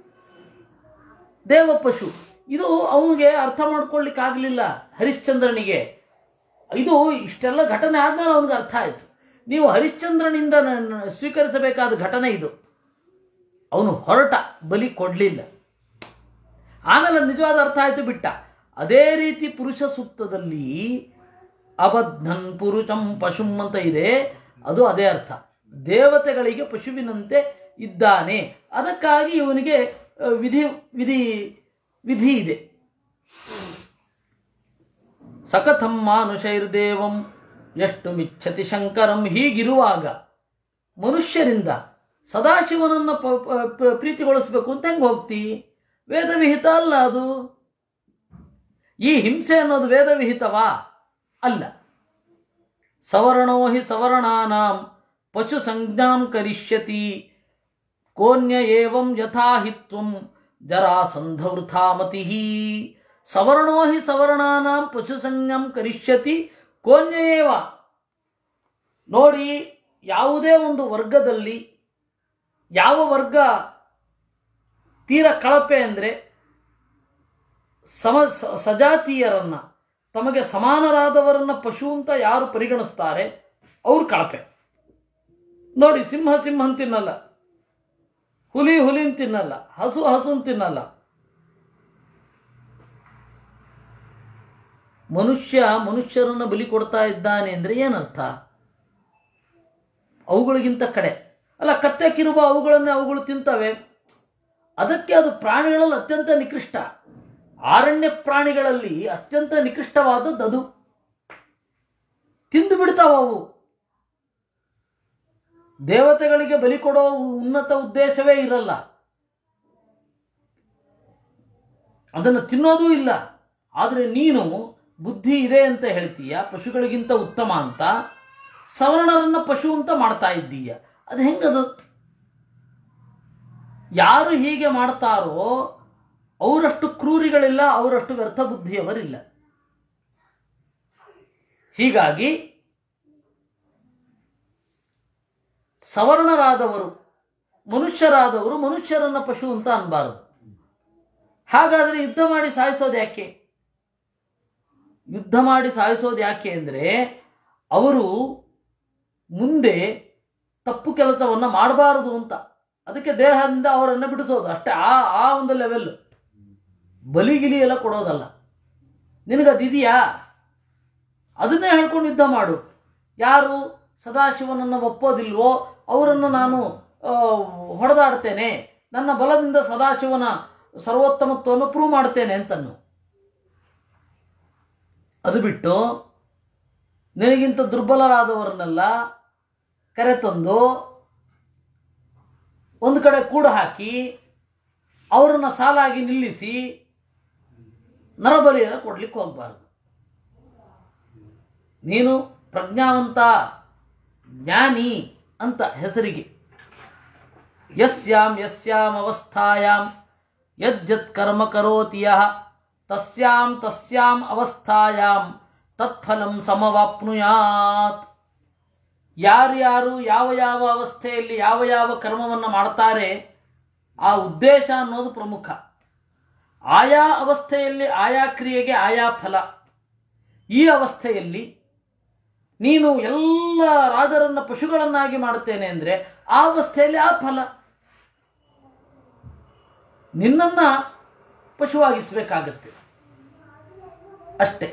ದೇವಪಶು ಇದು ಅವನಿಗೆ ಅರ್ಥ ಮಾಡ್ಕೊಳ್ಳಿಕ್ಕಾಗಲಿಲ್ಲ ಹರಿಶ್ಚಂದ್ರನಿಗೆ ಇದು ಇಷ್ಟೆಲ್ಲ ಘಟನೆ ಆದ್ಮೇಲೆ ಅವನಿಗೆ ಅರ್ಥ ಆಯಿತು ನೀವು ಹರಿಶ್ಚಂದ್ರನಿಂದ ನ- ನ- ಸ್ವೀಕರಿಸಬೇಕಾದ ಘಟನೆ ಇದು ಅವನು ಹೊರಟ ಬಲಿ ಕೊಡಲಿಲ್ಲ ಆಮೇಲೆ ನಿಜವಾದ ಅರ್ಥ ಆಯಿತು ಬಿಟ್ಟ ಅದೇ ರೀತಿ ಪುರುಷ ಸೂಕ್ತದಲ್ಲಿ ಅಬದ್ಧನ್ ಪುರುಷಂ ಪಶುಂ ಅಂತ ಇದೆ ಅದು ಅದೇ ಅರ್ಥ ದೇವತೆಗಳಿಗೆ ಪಶುವಿನಂತೆ ಇದ್ದಾನೆ ಅದಕ್ಕಾಗಿ ಇವನಿಗೆ ಆ, ವಿಧಿ ವಿಧಿ ವಿಧಿ ಇದೆ ಸಕಥಂ ಮಾನುಷೈರ್ದೇವಂ ಎಷ್ಟು ಮಿಚ್ಛತಿ ಶಂಕರಂ ಹೀಗಿರುವಾಗ ಮನುಷ್ಯರಿಂದ ಸದಾಶಿವನನ್ನು ಪ- ಪ- ಪ- ಪ್ರೀತಿಗೊಳಿಸ್ಬೇಕು ಅಂತ ಹೆಂಗೆ ಹೋಗ್ತಿ ವೇದವಿಹಿತ ಅಲ್ಲ ಅದು ಈ ಹಿಂಸೆ ಅನ್ನೋದು ವೇದವಿಹಿತವಾ ಅಲ್ಲ ಸವರ್ಣೋ ಹಿ ಸವರ್ಣಾನಾಂ ಪಶು ಸಂಜ್ಞಾಂ ಕರಿಷ್ಯತಿ ಕೋನ್ಯ ಏವಂ ಯಥಾ ಹಿ ತ್ವಂ ಜರಾಸಂಧವೃಥಾ ಮತಿ ಸವರ್ಣೋ ಹಿ ಸವರ್ಣಾನಾಂ ಪಶು ಸಂಜ್ಞಾಂ ಕರಿಷ್ಯತಿ ಕೋನ್ಯ ಏವ ನೋಡಿ ಯಾವುದೇ ಒಂದು ವರ್ಗದಲ್ಲಿ ಯಾವ ವರ್ಗ ತೀರ ಕಳಪೆ ಅಂದರೆ ಸಮ ಸ- ಸಜಾತೀಯರನ್ನ ತಮಗೆ ಸಮಾನರಾದವರನ್ನ ಪಶು ಅಂತ ಯಾರು ಪರಿಗಣಿಸ್ತಾರೆ ಅವ್ರು ಕಳಪೆ ನೋಡಿ ಸಿಂಹ ಸಿಂಹನ್ ತಿನ್ನಲ್ಲ ಹುಲಿ ಹುಲಿನ್ ತಿನ್ನಲ್ಲ ಹಸು ಹಸುನ್ ತಿನ್ನಲ್ಲ ಮನುಷ್ಯ ಮನುಷ್ಯರನ್ನ ಬಲಿ ಕೊಡ್ತಾ ಇದ್ದಾನೆ ಅಂದ್ರೆ ಏನರ್ಥ ಅವುಗಳಿಗಿಂತ ಕಡೆ ಅಲ್ಲ ಕತ್ತೆ ಕಿರುಬ ಅವುಗಳನ್ನೇ ಅವುಗಳು ತಿಂತವೆ ಅದಕ್ಕೆ ಅದು ಪ್ರಾಣಿಗಳಲ್ಲಿ ಅತ್ಯಂತ ನಿಕೃಷ್ಟ ಆರಣ್ಯ ಪ್ರಾಣಿಗಳಲ್ಲಿ ಅತ್ಯಂತ ನಿಕೃಷ್ಟವಾದದ್ದು ಅದು ತಿಂದು ಬಿಡ್ತಾವ ಅವು ದೇವತೆಗಳಿಗೆ ಬಲಿ ಕೊಡೋ ಉನ್ನತ ಉದ್ದೇಶವೇ ಇರಲ್ಲ ಅದನ್ನು ತಿನ್ನೋದೂ ಇಲ್ಲ ಆದರೆ ನೀನು ಬುದ್ಧಿ ಇದೆ ಅಂತ ಹೇಳ್ತೀಯ ಪಶುಗಳಿಗಿಂತ ಉತ್ತಮ ಅಂತ ಸವರ್ಣರನ್ನ ಪಶು ಅಂತ ಮಾಡ್ತಾ ಇದ್ದೀಯ ಅದು ಹೆಂಗದು ಯಾರು ಹೀಗೆ ಮಾಡ್ತಾರೋ ಅವರಷ್ಟು ಕ್ರೂರಿಗಳಿಲ್ಲ ಅವರಷ್ಟು ವ್ಯರ್ಥ ಬುದ್ಧಿಯವರಿಲ್ಲ ಹೀಗಾಗಿ ಸವರ್ಣರಾದವರು ಮನುಷ್ಯರಾದವರು ಮನುಷ್ಯರನ್ನ ಪಶು ಅಂತ ಅನ್ಬಾರದು ಹಾಗಾದರೆ ಯುದ್ಧ ಮಾಡಿ ಸಾಯಿಸೋದು ಯಾಕೆ ಯುದ್ಧ ಮಾಡಿ ಸಾಯಿಸೋದು ಯಾಕೆ ಅಂದರೆ ಅವರು ಮುಂದೆ ತಪ್ಪು ಕೆಲಸವನ್ನು ಮಾಡಬಾರದು ಅಂತ ಅದಕ್ಕೆ ದೇಹದಿಂದ ಅವರನ್ನು ಬಿಡಿಸೋದು ಅಷ್ಟೇ ಆ ಆ ಒಂದು ಲೆವೆಲ್ ಬಲಿಗಿಲಿ ಎಲ್ಲ ಕೊಡೋದಲ್ಲ ನಿನಗದಿದೆಯಾ ಅದನ್ನೇ ಹೇಳ್ಕೊಂಡು ಯುದ್ಧ ಮಾಡು ಯಾರು ಸದಾಶಿವನನ್ನು ಒಪ್ಪೋದಿಲ್ವೋ ಅವರನ್ನು ನಾನು ಆ, ಹೊಡೆದಾಡ್ತೇನೆ ನನ್ನ ಬಲದಿಂದ ಸದಾಶಿವನ ಸರ್ವೋತ್ತಮತ್ವವನ್ನು ಪ್ರೂವ್ ಮಾಡ್ತೇನೆ ಅಂತನ್ನು ಅದು ಬಿಟ್ಟು ನಿನಗಿಂತ ದುರ್ಬಲರಾದವರನ್ನೆಲ್ಲ ಕರೆತಂದು ಒಂದು ಕಡೆ ಕೂಡ ಹಾಕಿ ಅವರನ್ನು ಸಾಲಾಗಿ ನಿಲ್ಲಿಸಿ ನರಬಲಿಯನ್ನು ಕೊಡ್ಲಿಕ್ಕೆ ಹೋಗಬಾರದು ನೀನು ಪ್ರಜ್ಞಾವಂತ ಜ್ಞಾನಿ ಅಂತ ಹೆಸರಿಗೆ ಯಸ್ಯಾಂ ಯಸ್ಯಾಂ ಅವಸ್ಥಾಯಾಂ ಯಜ್ಜತ್ ಕರ್ಮ ಕರೋತಿ ಯಃ ತಸ್ಯಾಂ ತಸ್ಯಾಂ ಅವಸ್ಥಾಯಾಂ ತತ್ಫಲಂ ಸಮವಾಪ್ನುಯಾತ್ ಯಾರ್ಯಾರು ಯಾವ ಯಾವ ಅವಸ್ಥೆಯಲ್ಲಿ ಯಾವ ಯಾವ ಕರ್ಮವನ್ನು ಮಾಡ್ತಾರೆ ಆ ಉದ್ದೇಶ ಅನ್ನೋದು ಪ್ರಮುಖ ಆಯಾ ಅವಸ್ಥೆಯಲ್ಲಿ ಆಯಾ ಕ್ರಿಯೆಗೆ ಆಯಾ ಫಲ ಈ ಅವಸ್ಥೆಯಲ್ಲಿ ನೀನು ಎಲ್ಲ ರಾಜರನ್ನ ಪಶುಗಳನ್ನಾಗಿ ಮಾಡುತ್ತೇನೆ ಅಂದರೆ ಆ ಅವಸ್ಥೆಯಲ್ಲಿ ಆ ಫಲ ನಿನ್ನನ್ನ ಪಶುವಾಗಿಸಬೇಕಾಗತ್ತೆ ಅಷ್ಟೇ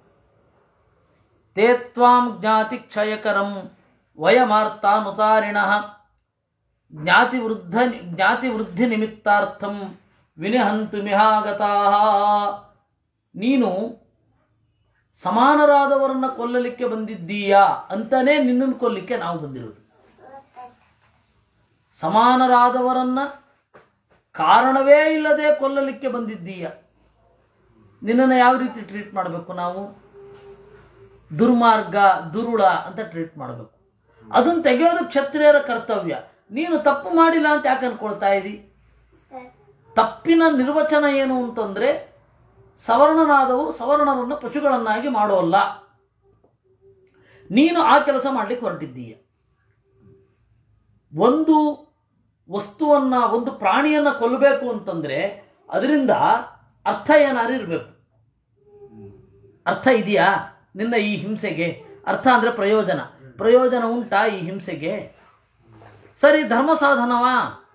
ತೇ ತ್ವಾಂ ಜ್ಞಾತಿ ಕ್ಷಯಕರಂ ವಯಮಾರ್ತಾನುತಾರಿಣ ಜ್ಞಾತಿ ವೃದ್ಧ ಜ್ಞಾತಿ ವೃದ್ಧಿ ನಿಮಿತ್ತಾರ್ಥಂ ವಿನಿಹಂತು ಮಿಹಾಗತಾ ನೀನು ಸಮಾನರಾದವರನ್ನ ಕೊಲ್ಲಲಿಕ್ಕೆ ಬಂದಿದ್ದೀಯಾ ಅಂತಾನೆ ನಿನ್ನನ್ನು ಕೊಲ್ಲಿಕ್ಕೆ ನಾವು ಬಂದಿರೋದು ಸಮಾನರಾದವರನ್ನ ಕಾರಣವೇ ಇಲ್ಲದೆ ಕೊಲ್ಲಲಿಕ್ಕೆ ಬಂದಿದ್ದೀಯ ನಿನ್ನನ್ನು ಯಾವ ರೀತಿ ಟ್ರೀಟ್ ಮಾಡಬೇಕು ನಾವು ದುರ್ಮಾರ್ಗ ದುರುಳ ಅಂತ ಟ್ರೀಟ್ ಮಾಡಬೇಕು ಅದನ್ನು ತೆಗೆಯೋದು ಕ್ಷತ್ರಿಯರ ಕರ್ತವ್ಯ ನೀನು ತಪ್ಪು ಮಾಡಿಲ್ಲ ಅಂತ ಯಾಕೆ ಅನ್ಕೊಳ್ತಾ ಇದಿ ತಪ್ಪಿನ ನಿರ್ವಚನ ಏನು ಅಂತಂದ್ರೆ ಸವರ್ಣನಾದವರು ಸವರ್ಣರನ್ನು ಪಶುಗಳನ್ನಾಗಿ ಮಾಡೋಲ್ಲ ನೀನು ಆ ಕೆಲಸ ಮಾಡ್ಲಿಕ್ಕೆ ಹೊರಟಿದ್ದೀಯ ಒಂದು ವಸ್ತುವನ್ನ ಒಂದು ಪ್ರಾಣಿಯನ್ನ ಕೊಲ್ಲಬೇಕು ಅಂತಂದ್ರೆ ಅದರಿಂದ ಅರ್ಥ ಏನಾರು ಇರಬೇಕು ಅರ್ಥ ಇದೆಯಾ ನಿನ್ನ ಈ ಹಿಂಸೆಗೆ ಅರ್ಥ ಅಂದ್ರೆ ಪ್ರಯೋಜನ ಪ್ರಯೋಜನ ಉಂಟಾ ಈ ಹಿಂಸೆಗೆ ಸರಿ ಧರ್ಮ ಸಾಧನವಾ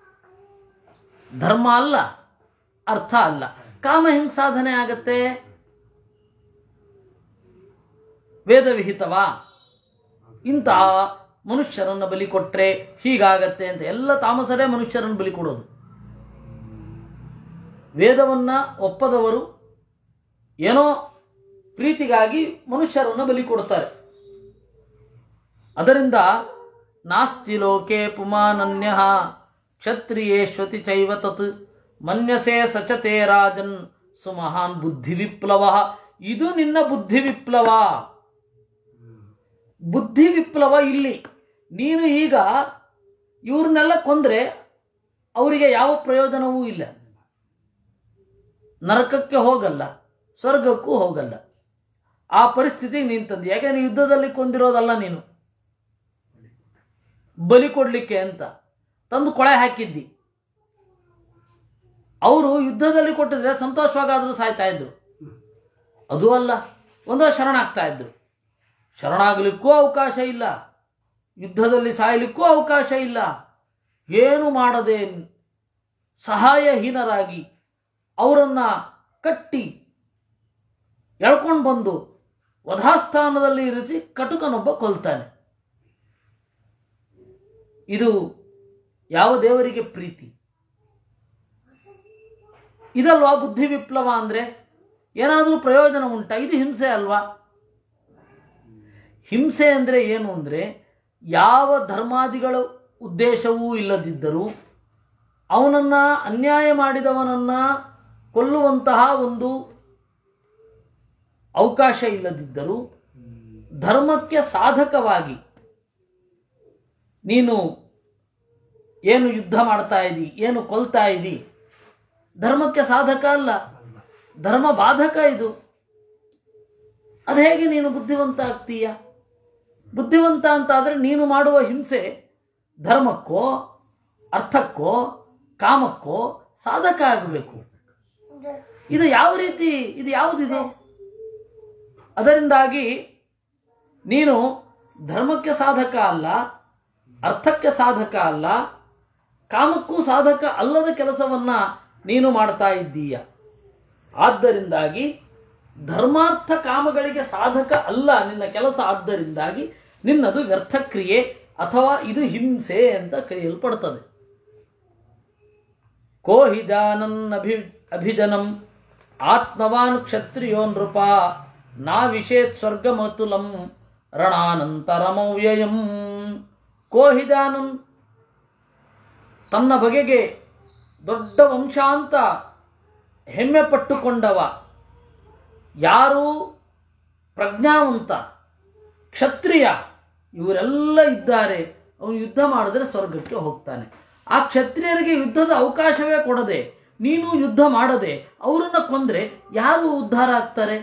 ಧರ್ಮ ಅಲ್ಲ ಅರ್ಥ ಅಲ್ಲ ಕಾಮ ಹೆಂಗ್ ಸಾಧನೆ ಆಗತ್ತೆ ವೇದವಿಹಿತವಾ ಇಂತಹ ಮನುಷ್ಯರನ್ನು ಬಲಿ ಕೊಟ್ರೆ ಹೀಗಾಗತ್ತೆ ಅಂತ ಎಲ್ಲ ತಾಮಸರೇ ಮನುಷ್ಯರನ್ನು ಬಲಿ ಕೊಡೋದು ವೇದವನ್ನ ಒಪ್ಪದವರು ಏನೋ ಪ್ರೀತಿಗಾಗಿ ಮನುಷ್ಯರನ್ನು ಬಲಿ ಕೊಡ್ತಾರೆ ಅದರಿಂದ ನಾಸ್ತಿ ಲೋಕೆ ಪುಮಾನನ್ಯ ಕ್ಷತ್ರಿಯೇಶ್ವತಿ ಚೈವ ತತ್ ಮನ್ಯಸೆ ಸಚತೆ ರಾಜನ್ ಸುಮಹಾನ್ ಬುದ್ಧಿ ವಿಪ್ಲವ ಇದು ನಿನ್ನ ಬುದ್ಧಿ ವಿಪ್ಲವ ಬುದ್ಧಿ ವಿಪ್ಲವ ಇಲ್ಲಿ ನೀನು ಈಗ ಇವ್ರನ್ನೆಲ್ಲ ಕೊಂದ್ರೆ ಅವರಿಗೆ ಯಾವ ಪ್ರಯೋಜನವೂ ಇಲ್ಲ ನರಕಕ್ಕೆ ಹೋಗಲ್ಲ ಸ್ವರ್ಗಕ್ಕೂ ಹೋಗಲ್ಲ ಆ ಪರಿಸ್ಥಿತಿಗೆ ನೀನು ತಂದೆ ಯಾಕೆಂದ್ರೆ ಯುದ್ಧದಲ್ಲಿ ಕೊಂದಿರೋದಲ್ಲ ನೀನು ಬಲಿ ಕೊಡ್ಲಿಕ್ಕೆ ಅಂತ ತಂದು ಕೊಳೆ ಹಾಕಿದ್ದಿ ಅವರು ಯುದ್ಧದಲ್ಲಿ ಕೊಟ್ಟಿದ್ರೆ ಸಂತೋಷವಾಗಾದ್ರೂ ಸಾಯ್ತಾ ಇದ್ರು ಅದು ಅಲ್ಲ ಒಂದೋ ಶರಣಾಗ್ತಾ ಇದ್ರು ಶರಣಾಗಲಿಕ್ಕೂ ಅವಕಾಶ ಇಲ್ಲ ಯುದ್ಧದಲ್ಲಿ ಸಾಯಲಿಕ್ಕೂ ಅವಕಾಶ ಇಲ್ಲ ಏನು ಮಾಡದೆ ಸಹಾಯಹೀನರಾಗಿ ಅವರನ್ನ ಕಟ್ಟಿ ಎಳ್ಕೊಂಡು ಬಂದು ವಧಾಸ್ಥಾನದಲ್ಲಿ ಇರಿಸಿ ಕಟುಕನೊಬ್ಬ ಕೊಲ್ತಾನೆ ಇದು ಯಾವ ದೇವರಿಗೆ ಪ್ರೀತಿ ಇದಲ್ವಾ ಬುದ್ಧಿ ವಿಪ್ಲವ ಅಂದ್ರೆ ಏನಾದರೂ ಪ್ರಯೋಜನ ಉಂಟಾ ಇದು ಹಿಂಸೆ ಅಲ್ವಾ ಹಿಂಸೆ ಅಂದ್ರೆ ಏನು ಅಂದ್ರೆ ಯಾವ ಧರ್ಮಾದಿಗಳ ಉದ್ದೇಶವೂ ಇಲ್ಲದಿದ್ದರೂ ಅವನನ್ನ ಅನ್ಯಾಯ ಮಾಡಿದವನನ್ನ ಕೊಲ್ಲುವಂತಹ ಒಂದು ಅವಕಾಶ ಇಲ್ಲದಿದ್ದರೂ ಧರ್ಮಕ್ಕೆ ಸಾಧಕವಾಗಿ ನೀನು ಏನು ಯುದ್ಧ ಮಾಡ್ತಾ ಇದ್ದಿ ಏನು ಕೊಲ್ತಾ ಇದ್ದಿ ಧರ್ಮಕ್ಕೆ ಸಾಧಕ ಅಲ್ಲ ಧರ್ಮ ಬಾಧಕ ಇದು ಅದು ಹೇಗೆ ನೀನು ಬುದ್ಧಿವಂತ ಆಗ್ತೀಯ ಬುದ್ಧಿವಂತ ಅಂತ ಆದರೆ ನೀನು ಮಾಡುವ ಹಿಂಸೆ ಧರ್ಮಕ್ಕೋ ಅರ್ಥಕ್ಕೋ ಕಾಮಕ್ಕೋ ಸಾಧಕ ಆಗಬೇಕು ಇದು ಯಾವ ರೀತಿ ಇದು ಯಾವುದಿದು ಅದರಿಂದಾಗಿ ನೀನು ಧರ್ಮಕ್ಕೆ ಸಾಧಕ ಅಲ್ಲ ಅರ್ಥಕ್ಕೆ ಸಾಧಕ ಅಲ್ಲ ಕಾಮಕ್ಕೂ ಸಾಧಕ ಅಲ್ಲದ ಕೆಲಸವನ್ನ ನೀನು ಮಾಡ್ತಾ ಇದ್ದೀಯ ಆದ್ದರಿಂದಾಗಿ ಧರ್ಮಾರ್ಥ ಕಾಮಗಳಿಗೆ ಸಾಧಕ ಅಲ್ಲ ನಿನ್ನ ಕೆಲಸ ಆದ್ದರಿಂದಾಗಿ ನಿನ್ನದು ವ್ಯರ್ಥ ಕ್ರಿಯೆ ಅಥವಾ ಇದು ಹಿಂಸೆ ಅಂತ ಕರೆಯಲ್ಪಡ್ತದೆ ಕೋ ಹಿ ಜಾನನ್ ಅಭಿ ಅಭಿಜನಂ ಆತ್ಮವಾನ್ ಕ್ಷತ್ರಿಯೋ ನೃಪ ನಾ ವಿಷೇತ್ ಸ್ವರ್ಗಮತುಲಂ ರಣಾನಂತರಮವ್ಯಯಂ ಕೋ ಹಿ ಜಾನನ್ ತನ್ನ ಬಗೆಗೆ ದೊಡ್ಡ ವಂಶ ಅಂತ ಹೆಮ್ಮೆ ಪಟ್ಟುಕೊಂಡವ ಯಾರು ಪ್ರಜ್ಞಾವಂತ ಕ್ಷತ್ರಿಯ ಇವರೆಲ್ಲ ಇದ್ದಾರೆ ಅವನು ಯುದ್ಧ ಮಾಡಿದ್ರೆ ಸ್ವರ್ಗಕ್ಕೆ ಹೋಗ್ತಾನೆ ಆ ಕ್ಷತ್ರಿಯರಿಗೆ ಯುದ್ಧದ ಅವಕಾಶವೇ ಕೊಡದೆ ನೀನು ಯುದ್ಧ ಮಾಡದೆ ಅವರನ್ನ ಕೊಂದ್ರೆ ಯಾರು ಉದ್ಧಾರ ಆಗ್ತಾರೆ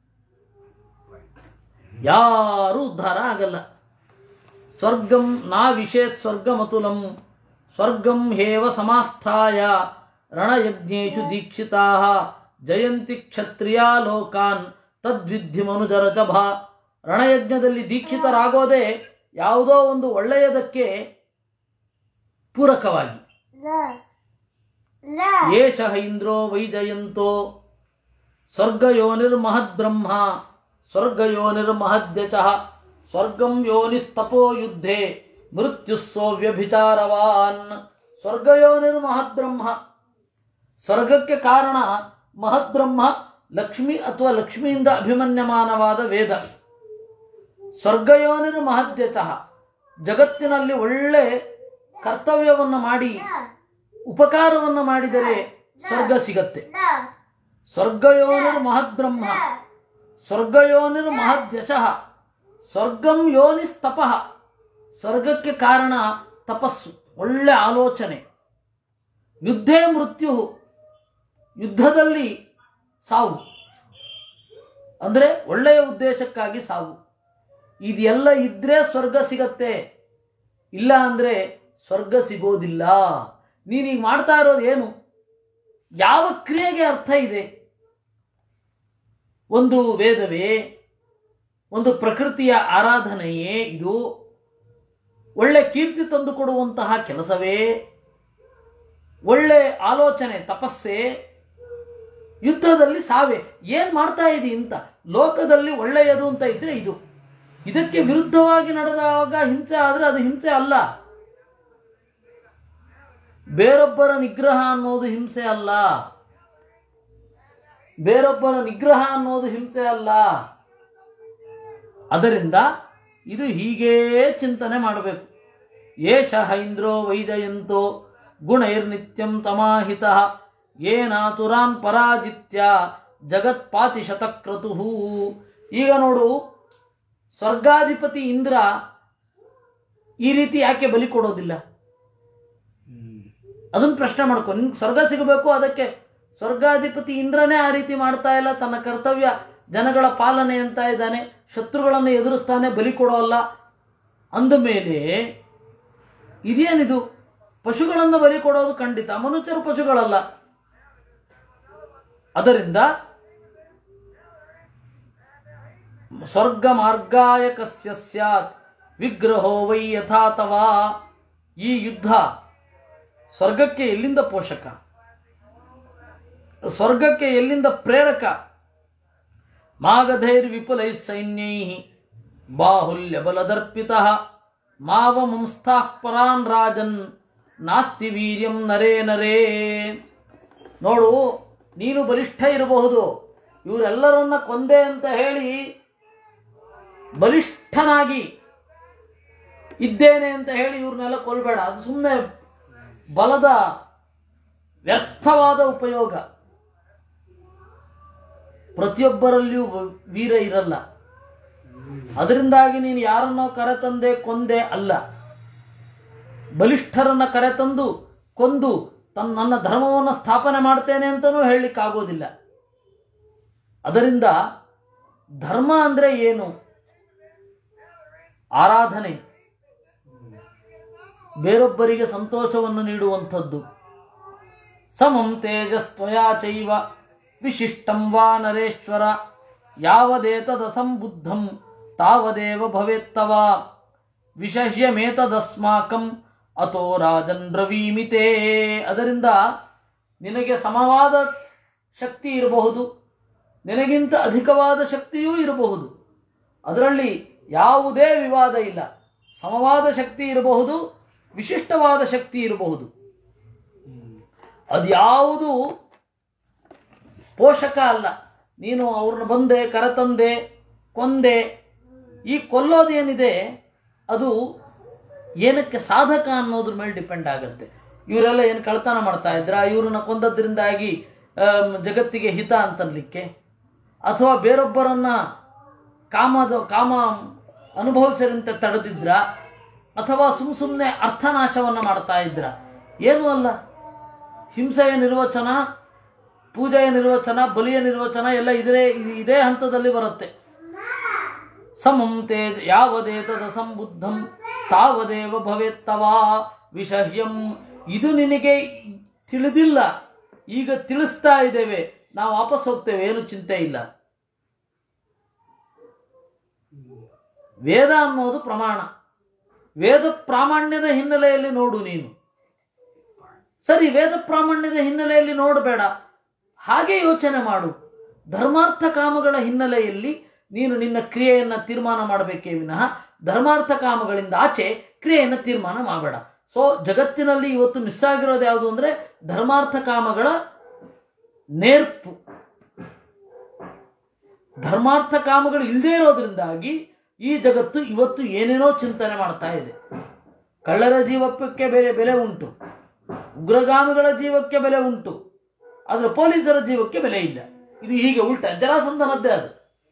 ಯಾರು ಉದ್ಧಾರ ಆಗಲ್ಲ ಸ್ವರ್ಗಂ ನಾ ವಿಷೇತ್ ಸ್ವರ್ಗಮತುಲಂ ಸ್ವರ್ಗಂ ಹೇವ ಸಮಾಸ್ಥಾಯ ರಣಯಜ್ಞೇಶು ದೀಕ್ಷಿತಾ ಜಯಂತಿ ಕ್ಷತ್ರಿಯಾ ಲೋಕಾನ್ ತದ್ವಿಧಿ ಮನುಜರಜಭ ರಣಯಜ್ಞದಲ್ಲಿ ದೀಕ್ಷಿತರಾಗೋದೇ ಯಾವುದೋ ಒಂದು ಒಳ್ಳೆಯದಕ್ಕೆ ಪೂರಕವಾಗಿ ಏಷ ಇಂದ್ರೋ ವೈಜಯಂತೋ ಸ್ವರ್ಗಯೋನಿರ್ಮಹದ್ಬ್ರಹ್ಮ ಸ್ವರ್ಗಯೋನಿರ್ಮಹದ್ಯಚ ಸ್ವರ್ಗಂ ಯೋನಿಸ್ತಪೋ ಯುದ್ಧೆ ಮೃತ್ಯುಸ್ಸೋ ವ್ಯಭಿಚಾರವಾನ್ ಸ್ವರ್ಗಯೋನಿರ್ಮಹದ್ಬ್ರಹ್ಮ ಸ್ವರ್ಗಕ್ಕೆ ಕಾರಣ ಮಹದ್ಬ್ರಹ್ಮ ಲಕ್ಷ್ಮಿ ಅಥವಾ ಲಕ್ಷ್ಮಿಯಿಂದ ಅಭಿಮನ್ಯಮಾನವಾದ ವೇದ ಸ್ವರ್ಗಯೋನಿರ್ ಮಹದ್ಯತಃ ಜಗತ್ತಿನಲ್ಲಿ ಒಳ್ಳೆ ಕರ್ತವ್ಯವನ್ನು ಮಾಡಿ ಉಪಕಾರವನ್ನು ಮಾಡಿದರೆ ಸ್ವರ್ಗ ಸಿಗತ್ತೆ ಸ್ವರ್ಗಯೋನಿರ್ ಮಹದ್ಬ್ರಹ್ಮ ಸ್ವರ್ಗಯೋನಿರ್ ಮಹದ್ಯಶಃ ಸ್ವರ್ಗಂ ಯೋನಿಸ್ತಪಃ ಸ್ವರ್ಗಕ್ಕೆ ಕಾರಣ ತಪಸ್ಸು ಒಳ್ಳೆ ಆಲೋಚನೆ ಯುದ್ಧೇ ಮೃತ್ಯು ಯುದ್ಧದಲ್ಲಿ ಸಾವು ಅಂದರೆ ಒಳ್ಳೆಯ ಉದ್ದೇಶಕ್ಕಾಗಿ ಸಾವು ಇದೆಲ್ಲ ಇದ್ರೆ ಸ್ವರ್ಗ ಸಿಗತ್ತೆ ಇಲ್ಲ ಅಂದರೆ ಸ್ವರ್ಗ ಸಿಗೋದಿಲ್ಲ ನೀನೀಗ ಮಾಡ್ತಾ ಇರೋದು ಏನು ಯಾವ ಕ್ರಿಯೆಗೆ ಅರ್ಥ ಇದೆ ಒಂದು ವೇದವೇ ಒಂದು ಪ್ರಕೃತಿಯ ಆರಾಧನೆಯೇ ಇದು ಒಳ್ಳೆ ಕೀರ್ತಿ ತಂದುಕೊಡುವಂತಹ ಕೆಲಸವೇ ಒಳ್ಳೆ ಆಲೋಚನೆ ತಪಸ್ಸೆ ಯುದ್ಧದಲ್ಲಿ ಸಾವೆ ಏನ್ ಮಾಡ್ತಾ ಇದಿ ಅಂತ ಲೋಕದಲ್ಲಿ ಒಳ್ಳೆಯದು ಅಂತ ಇದ್ರೆ ಇದು ಇದಕ್ಕೆ ವಿರುದ್ಧವಾಗಿ ನಡೆದಾಗ ಹಿಂಸೆ ಆದ್ರೆ ಅದು ಹಿಂಸೆ ಅಲ್ಲ ಬೇರೊಬ್ಬರ ನಿಗ್ರಹ ಅನ್ನೋದು ಹಿಂಸೆ ಅಲ್ಲ ಬೇರೊಬ್ಬರ ನಿಗ್ರಹ ಅನ್ನೋದು ಹಿಂಸೆ ಅಲ್ಲ ಅದರಿಂದ ಇದು ಹೀಗೇ ಚಿಂತನೆ ಮಾಡಬೇಕು ಏಷ ಹೈಂದ್ರೋ ವೈಜಯಂತೋ ಗುಣೈರ್ನಿತ್ಯಂ ತಮಾಹಿತ ಏನಾತುರಾನ್ ಪರಾಜಿತ್ಯ ಜಗತ್ಪಾತಿ ಶತಕ್ರತು ಈಗ ನೋಡು ಸ್ವರ್ಗಾಧಿಪತಿ ಇಂದ್ರ ಈ ರೀತಿ ಯಾಕೆ ಬಲಿ ಕೊಡೋದಿಲ್ಲ ಅದನ್ನ ಪ್ರಶ್ನೆ ಮಾಡ್ಕೊ ನಿನ್ಗೆ ಸ್ವರ್ಗ ಸಿಗಬೇಕು ಅದಕ್ಕೆ ಸ್ವರ್ಗಾಧಿಪತಿ ಇಂದ್ರನೇ ಆ ರೀತಿ ಮಾಡ್ತಾ ಇಲ್ಲ ತನ್ನ ಕರ್ತವ್ಯ ಜನಗಳ ಪಾಲನೆ ಅಂತ ಇದ್ದಾನೆ ಶತ್ರುಗಳನ್ನು ಎದುರಿಸ್ತಾನೆ ಬಲಿ ಕೊಡೋಲ್ಲ ಅಂದ ಮೇಲೆ ಇದೇನಿದು ಪಶುಗಳನ್ನು ಬಲಿ ಕೊಡೋದು ಖಂಡಿತ ಮನುಷ್ಯರು ಪಶುಗಳಲ್ಲ ಅದರಿಂದ ಸ್ವರ್ಗ ಮಾರ್ಗಾಯ ಕಸ್ಯ ಸ್ಯಾತ್ ವಿಗ್ರಹೋ ವೈ ಯಥಾತವಾ ಈ ಯುದ್ಧ ಸ್ವರ್ಗಕ್ಕೆ ಎಲ್ಲಿಂದ ಪೋಷಕ ಸ್ವರ್ಗಕ್ಕೆ ಎಲ್ಲಿಂದ ಪ್ರೇರಕ ಮಾಗಧೈರ್ ವಿಪುಲೈ ಸೈನ್ಯೈ ಬಾಹುಲ್ಯ ಬಲದರ್ಪಿತ ಮಾವ ಮಂಸ್ಥಾಃ ಪರಾನ್ ರಾಜನ್ ನಾಸ್ತಿ ವೀರ್ಯಂ ನರೇ ನರೇ ನೋಡು ನೀನು ಬಲಿಷ್ಠ ಇರಬಹುದು ಇವರೆಲ್ಲರನ್ನ ಕೊಂದೆ ಅಂತ ಹೇಳಿ ಬಲಿಷ್ಠನಾಗಿ ಇದ್ದೇನೆ ಅಂತ ಹೇಳಿ ಇವ್ರನ್ನೆಲ್ಲ ಕೊಲ್ಬೇಡ ಅದು ಸುಮ್ಮನೆ ಬಲದ ವ್ಯರ್ಥವಾದ ಉಪಯೋಗ ಪ್ರತಿಯೊಬ್ಬರಲ್ಲಿಯೂ ವ- ವೀರ ಇರಲ್ಲ ಅದರಿಂದಾಗಿ ನೀನು ಯಾರನ್ನೋ ಕರೆತಂದೆ ಕೊಂದೆ ಅಲ್ಲ ಬಲಿಷ್ಠರನ್ನ ಕರೆತಂದು ಕೊಂದು ತನ್ನ ನನ್ನ ಧರ್ಮವನ್ನು ಸ್ಥಾಪನೆ ಮಾಡ್ತೇನೆ ಅಂತಲೂ ಹೇಳಲಿಕ್ಕಾಗೋದಿಲ್ಲ ಅದರಿಂದ ಧರ್ಮ ಅಂದ್ರೆ ಏನು ಆರಾಧನೆ ಬೇರೊಬ್ಬರಿಗೆ ಸಂತೋಷವನ್ನು ನೀಡುವಂಥದ್ದು ಸಮಂ ತೇಜಸ್ತ್ವಯಾ ಚೈವ ವಿಶಿಷ್ಟಂ ವಾ ನರೇಶ್ವರ ಯಾವದೇತದ ಸಂಬುದ್ಧಂ ತಾವದೇವ ಭವೇತ್ತವ ವಿಷಹ್ಯಮೇತದಸ್ಮಾಕಂ ಅಥೋ ರಾಜನ್ ಬ್ರವೀಮಿತೇ ಅದರಿಂದ ನಿನಗೆ ಸಮವಾದ ಶಕ್ತಿ ಇರಬಹುದು ನಿನಗಿಂತ ಅಧಿಕವಾದ ಶಕ್ತಿಯೂ ಇರಬಹುದು ಅದರಲ್ಲಿ ಯಾವುದೇ ವಿವಾದ ಇಲ್ಲ ಸಮವಾದ ಶಕ್ತಿ ಇರಬಹುದು ವಿಶಿಷ್ಟವಾದ ಶಕ್ತಿ ಇರಬಹುದು ಅದ್ಯಾವುದು ಪೋಷಕ ಅಲ್ಲ ನೀನು ಅವ್ರನ್ನ ಬಂದೆ ಕರೆತಂದೆ ಕೊಂದೆ ಈ ಕೊಲ್ಲೋದೇನಿದೆ ಅದು ಏನಕ್ಕೆ ಸಾಧಕ ಅನ್ನೋದ್ರ ಮೇಲೆ ಡಿಪೆಂಡ್ ಆಗುತ್ತೆ ಇವರೆಲ್ಲ ಏನು ಕಳ್ತನ ಮಾಡ್ತಾ ಇದ್ರ ಇವ್ರನ್ನ ಕೊಂದದ್ರಿಂದಾಗಿ ಆಮ್, ಜಗತ್ತಿಗೆ ಹಿತ ಅಂತನ್ಲಿಕ್ಕೆ ಅಥವಾ ಬೇರೊಬ್ಬರನ್ನ ಕಾಮದ ಕಾಮ ಅನುಭವಿಸದಂತೆ ತಡೆದಿದ್ರ ಅಥವಾ ಸುಮ್ ಸುಮ್ಮನೆ ಅರ್ಥನಾಶವನ್ನ ಮಾಡ್ತಾ ಇದ್ರ ಏನೂ ಅಲ್ಲ ಹಿಂಸೆಯ ನಿರ್ವಚನ ಪೂಜೆಯ ನಿರ್ವಚನ ಬಲಿಯ ನಿರ್ವಚನ ಎಲ್ಲ ಇದೇ ಇದೇ ಹಂತದಲ್ಲಿ ಬರುತ್ತೆ ಸಮಂ ತೇಜ ಯಾವದೇತದ ಸಂಬುದ್ಧಂ ತಾವದೇವ ಭವೇತ್ತವಾ ವಿಷಹ್ಯಂ ಇದು ನಿನಗೆ ತಿಳಿದಿಲ್ಲ ಈಗ ತಿಳಿಸ್ತಾ ಇದ್ದೇವೆ ನಾವು ವಾಪಸ್ ಹೋಗ್ತೇವೆ ಏನು ಚಿಂತೆ ಇಲ್ಲ ವೇದ ಅನ್ನೋದು ಪ್ರಮಾಣ ವೇದ ಪ್ರಾಮಾಣ್ಯದ ಹಿನ್ನೆಲೆಯಲ್ಲಿ ನೋಡು ನೀನು ಸರಿ ವೇದ ಪ್ರಾಮಾಣ್ಯದ ಹಿನ್ನೆಲೆಯಲ್ಲಿ ನೋಡಬೇಡ ಹಾಗೆ ಯೋಚನೆ ಮಾಡು ಧರ್ಮಾರ್ಥ ಕಾಮಗಳ ಹಿನ್ನೆಲೆಯಲ್ಲಿ ನೀನು ನಿನ್ನ ಕ್ರಿಯೆಯನ್ನ ತೀರ್ಮಾನ ಮಾಡಬೇಕೇ ವಿನಃ ಧರ್ಮಾರ್ಥ ಕಾಮಗಳಿಂದ ಆಚೆ ಕ್ರಿಯೆಯನ್ನು ತೀರ್ಮಾನ ಮಾಡಬೇಡ ಸೊ ಜಗತ್ತಿನಲ್ಲಿ ಇವತ್ತು ಮಿಸ್ ಆಗಿರೋದು ಯಾವುದು ಅಂದ್ರೆ ಧರ್ಮಾರ್ಥ ಕಾಮಗಳ ನೇರ್ಪು ಧರ್ಮಾರ್ಥ ಕಾಮಗಳು ಇಲ್ಲದೇ ಇರೋದ್ರಿಂದಾಗಿ ಈ ಜಗತ್ತು ಇವತ್ತು ಏನೇನೋ ಚಿಂತನೆ ಮಾಡ್ತಾ ಇದೆ ಕಳ್ಳರ ಜೀವಕ್ಕೆ ಬೆಲೆ ಬೆಲೆ ಉಂಟು ಉಗ್ರಗಾಮಿಗಳ ಜೀವಕ್ಕೆ ಬೆಲೆ ಉಂಟು ಆದರೆ ಪೊಲೀಸರ ಜೀವಕ್ಕೆ ಬೆಲೆ ಇಲ್ಲ ಇದು ಹೀಗೆ ಉಲ್ಟ ಜರಾಸಂಧನದ್ದೇ ಅದು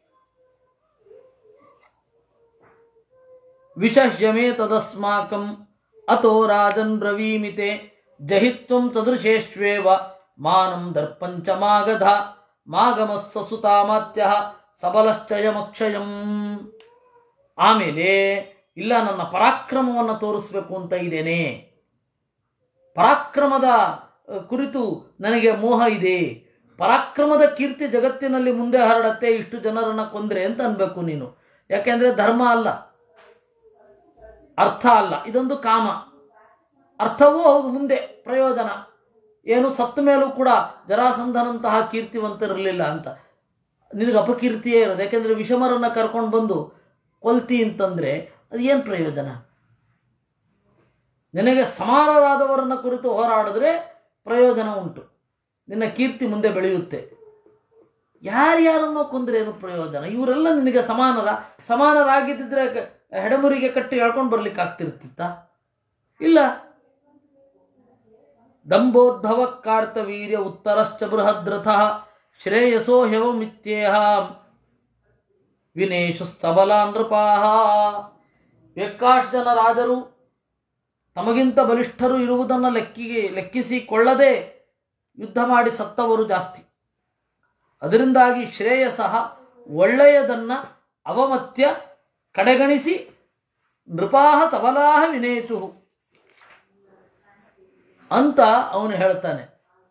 ವಿಷಹ್ಯಮೇ ತದಸ್ಮಾಕಂ ಅತೋ ರಾಜನ್ ಬ್ರವೀಮಿತೆ ಜಹಿತ್ವಂ ತದೃಶೇಷ್ವೇವ ಮಾನಂ ದರ್ಪಂಚ ಮಾಗಧ ಮಾಗಮಸ್ಸ ಸುತಾಮಾತ್ಯ ಸಬಲಶ್ಚಯಮಕ್ಷಯಂ ಆಮೇಲೆ ಇಲ್ಲ ನನ್ನ ಪರಾಕ್ರಮವನ್ನು ತೋರಿಸ್ಬೇಕು ಅಂತ ಇದ್ದೇನೆ ಪರಾಕ್ರಮದ ಅ, ಕುರಿತು ನನಗೆ ಮೋಹ ಇದೆ ಪರಾಕ್ರಮದ ಕೀರ್ತಿ ಜಗತ್ತಿನಲ್ಲಿ ಮುಂದೆ ಹರಡತ್ತೆ ಇಷ್ಟು ಜನರನ್ನ ಕೊಂದ್ರೆ ಅಂತ ಅನ್ಬೇಕು ನೀನು ಯಾಕೆಂದ್ರೆ ಧರ್ಮ ಅಲ್ಲ ಅರ್ಥ ಅಲ್ಲ ಇದೊಂದು ಕಾಮ ಅರ್ಥವೂ ಹೌದು ಮುಂದೆ ಪ್ರಯೋಜನ ಏನು ಸತ್ತ ಮೇಲೂ ಕೂಡ ಜರಾಸಂಧನಂತಹ ಕೀರ್ತಿವಂತರಿರಲಿಲ್ಲ ಅಂತ ನಿನಗೆ ಅಪಕೀರ್ತಿಯೇ ಇರೋದು ಯಾಕೆಂದ್ರೆ ವಿಷಮರನ್ನ ಕರ್ಕೊಂಡು ಬಂದು ಕೊಲ್ತಿ ಅಂತಂದ್ರೆ ಅದು ಏನು ಪ್ರಯೋಜನ ನಿನಗೆ ಸಮಾನರಾದವರನ್ನ ಕುರಿತು ಹೋರಾಡಿದ್ರೆ ಪ್ರಯೋಜನ ಉಂಟು ನಿನ್ನ ಕೀರ್ತಿ ಮುಂದೆ ಬೆಳೆಯುತ್ತೆ ಯಾರ್ಯಾರನ್ನೋ ಕೊಂದ್ರೆ ಏನು ಪ್ರಯೋಜನ ಇವರೆಲ್ಲ ನಿನಗೆ ಸಮಾನರ ಸಮಾನರಾಗಿದ್ದಿದ್ರೆ ಕ- ಹೆಡಮುರಿಗೆ ಕಟ್ಟಿ ಹೇಳ್ಕೊಂಡು ಬರ್ಲಿಕ್ಕೆ ಆಗ್ತಿರ್ತಿತ್ತ ಇಲ್ಲ ದಂಬೋದ್ಭವ ಕಾರ್ತವೀರ್ಯ ಉತ್ತರಶ್ಚ ಬೃಹದ್ರಥ ಶ್ರೇಯಸೋ ಹ್ಯವಮಿತ್ಯೇಹ ವಿನೇಶು ಸಬಲ ನೃಪಾಹ ಬೇಕಾಷ್ಟು ಜನ ರಾಜರು ತಮಗಿಂತ ಬಲಿಷ್ಠರು ಇರುವುದನ್ನು ಲೆಕ್ಕಿಗೆ ಲೆಕ್ಕಿಸಿಕೊಳ್ಳದೆ ಯುದ್ಧ ಮಾಡಿ ಸತ್ತವರು ಜಾಸ್ತಿ ಅದರಿಂದಾಗಿ ಶ್ರೇಯಸಃ ಒಳ್ಳೆಯದನ್ನ ಅವಮತ್ಯ ಕಡೆಗಣಿಸಿ ನೃಪಾಹ ಸಬಲಾಹ ವಿನೇಚು ಅಂತ ಅವನು ಹೇಳ್ತಾನೆ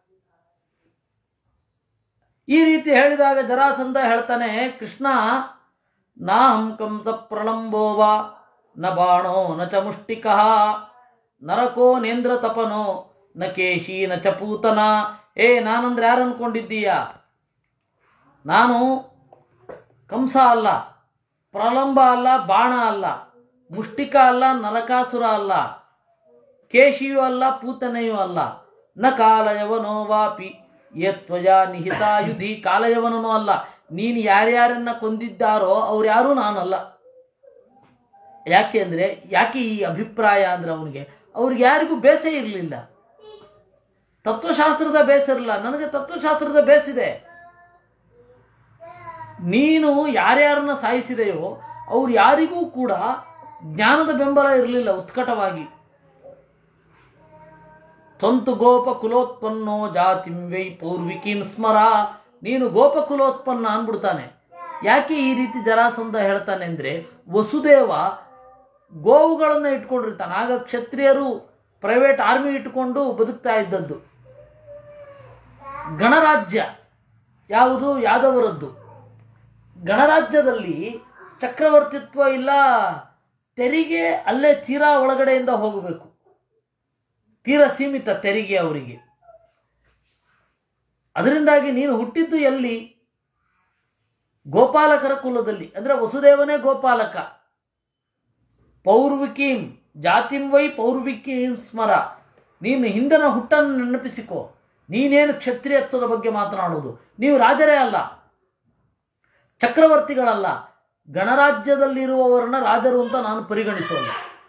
ಈ ರೀತಿ ಹೇಳಿದಾಗ ಜರಾಸಂಧ ಹೇಳ್ತಾನೆ ಕೃಷ್ಣ ನಾಹಂ ಕಂಸ ಪ್ರಳಂಬೋವ ನ ಬಾಣೋ ನ ಚ ಮುಷ್ಟಿಕಃ ನರಕೋ ನೇಂದ್ರ ತಪನೋ ನ ಕೇಶಿ ನ ಚ ಪೂತನ ಏ ನಾನಂದ್ರೆ ಯಾರು ಅನ್ಕೊಂಡಿದ್ದೀಯ ನಾನು ಕಂಸ ಅಲ್ಲ ಪ್ರಲಂಬ ಅಲ್ಲ ಬಾಣ ಅಲ್ಲ ಮುಷ್ಟಿಕ ಅಲ್ಲ ನರಕಾಸುರ ಅಲ್ಲ ಕೇಶಿಯೂ ಅಲ್ಲ ಪೂತನೆಯೂ ಅಲ್ಲ ನ ಕಾಲಯವನೋ ವಾಪಿ ಯತ್ವಜ ನಿಹಿತಾಯುಧಿ ಕಾಲಯವನನೂ ಅಲ್ಲ ನೀನು ಯಾರ್ಯಾರನ್ನ ಕೊಂದಿದ್ದಾರೋ ಅವ್ರು ಯಾರೂ ನಾನಲ್ಲ ಯಾಕೆ ಅಂದ್ರೆ ಯಾಕೆ ಈ ಅಭಿಪ್ರಾಯ ಅಂದ್ರೆ ಅವನಿಗೆ ಅವ್ರಿಗೆ ಯಾರಿಗೂ ಬೇಸೆ ಇರಲಿಲ್ಲ ತತ್ವಶಾಸ್ತ್ರದ ಬೇಸ ಇರಲಿಲ್ಲ ನನಗೆ ತತ್ವಶಾಸ್ತ್ರದ ಬೇಸಿದೆ ನೀನು ಯಾರ್ಯಾರನ್ನ ಸಾಯಿಸಿದೆಯೋ ಅವ್ರು ಯಾರಿಗೂ ಕೂಡ ಜ್ಞಾನದ ಬೆಂಬಲ ಇರಲಿಲ್ಲ ಉತ್ಕಟವಾಗಿ ಸ್ವಂತ ಗೋಪ ಕುಲೋತ್ಪನ್ನೋ ಜಾತಿಂ ವೈ ಪೌರ್ವಿಕೀಂ ಸ್ಮರ ನೀನು ಗೋಪ ಕುಲೋತ್ಪನ್ನ ಅನ್ಬಿಡ್ತಾನೆ ಯಾಕೆ ಈ ರೀತಿ ಜರಾಸಂಧ ಹೇಳ್ತಾನೆ ಅಂದ್ರೆ ವಸುದೇವ ಗೋವುಗಳನ್ನು ಇಟ್ಕೊಂಡಿರ್ತಾನೆ ಆಗ ಕ್ಷತ್ರಿಯರು ಪ್ರೈವೇಟ್ ಆರ್ಮಿ ಇಟ್ಕೊಂಡು ಬದುಕ್ತಾ ಇದ್ದದ್ದು ಗಣರಾಜ್ಯ ಯಾವುದು ಯಾದವರದ್ದು ಗಣರಾಜ್ಯದಲ್ಲಿ ಚಕ್ರವರ್ತಿತ್ವ ಇಲ್ಲ ತೆರಿಗೆ ಅಲ್ಲೇ ತೀರಾ ಒಳಗಡೆಯಿಂದ ಹೋಗಬೇಕು ತೀರಾ ಸೀಮಿತ ತೆರಿಗೆ ಅವರಿಗೆ ಅದರಿಂದಾಗಿ ನೀನು ಹುಟ್ಟಿದ್ದು ಎಲ್ಲಿ ಗೋಪಾಲಕರ ಕುಲದಲ್ಲಿ ಅಂದ್ರೆ ವಸುದೇವನೇ ಗೋಪಾಲಕ ಪೌರ್ವಿಕೀಂ ಜಾತಿಂ ವೈ ಪೌರ್ವಿಕೀಂ ಸ್ಮರ ನೀನು ಹಿಂದನ ಹುಟ್ಟನ್ನು ನೆನಪಿಸಿಕೋ ನೀನೇನು ಕ್ಷತ್ರಿಯತ್ವದ ಬಗ್ಗೆ ಮಾತನಾಡುವುದು ನೀವು ರಾಜರೇ ಅಲ್ಲ ಚಕ್ರವರ್ತಿಗಳಲ್ಲ ಗಣರಾಜ್ಯದಲ್ಲಿರುವವರನ್ನ ರಾಜರು ಅಂತ ನಾನು ಪರಿಗಣಿಸೋಲ್ಲ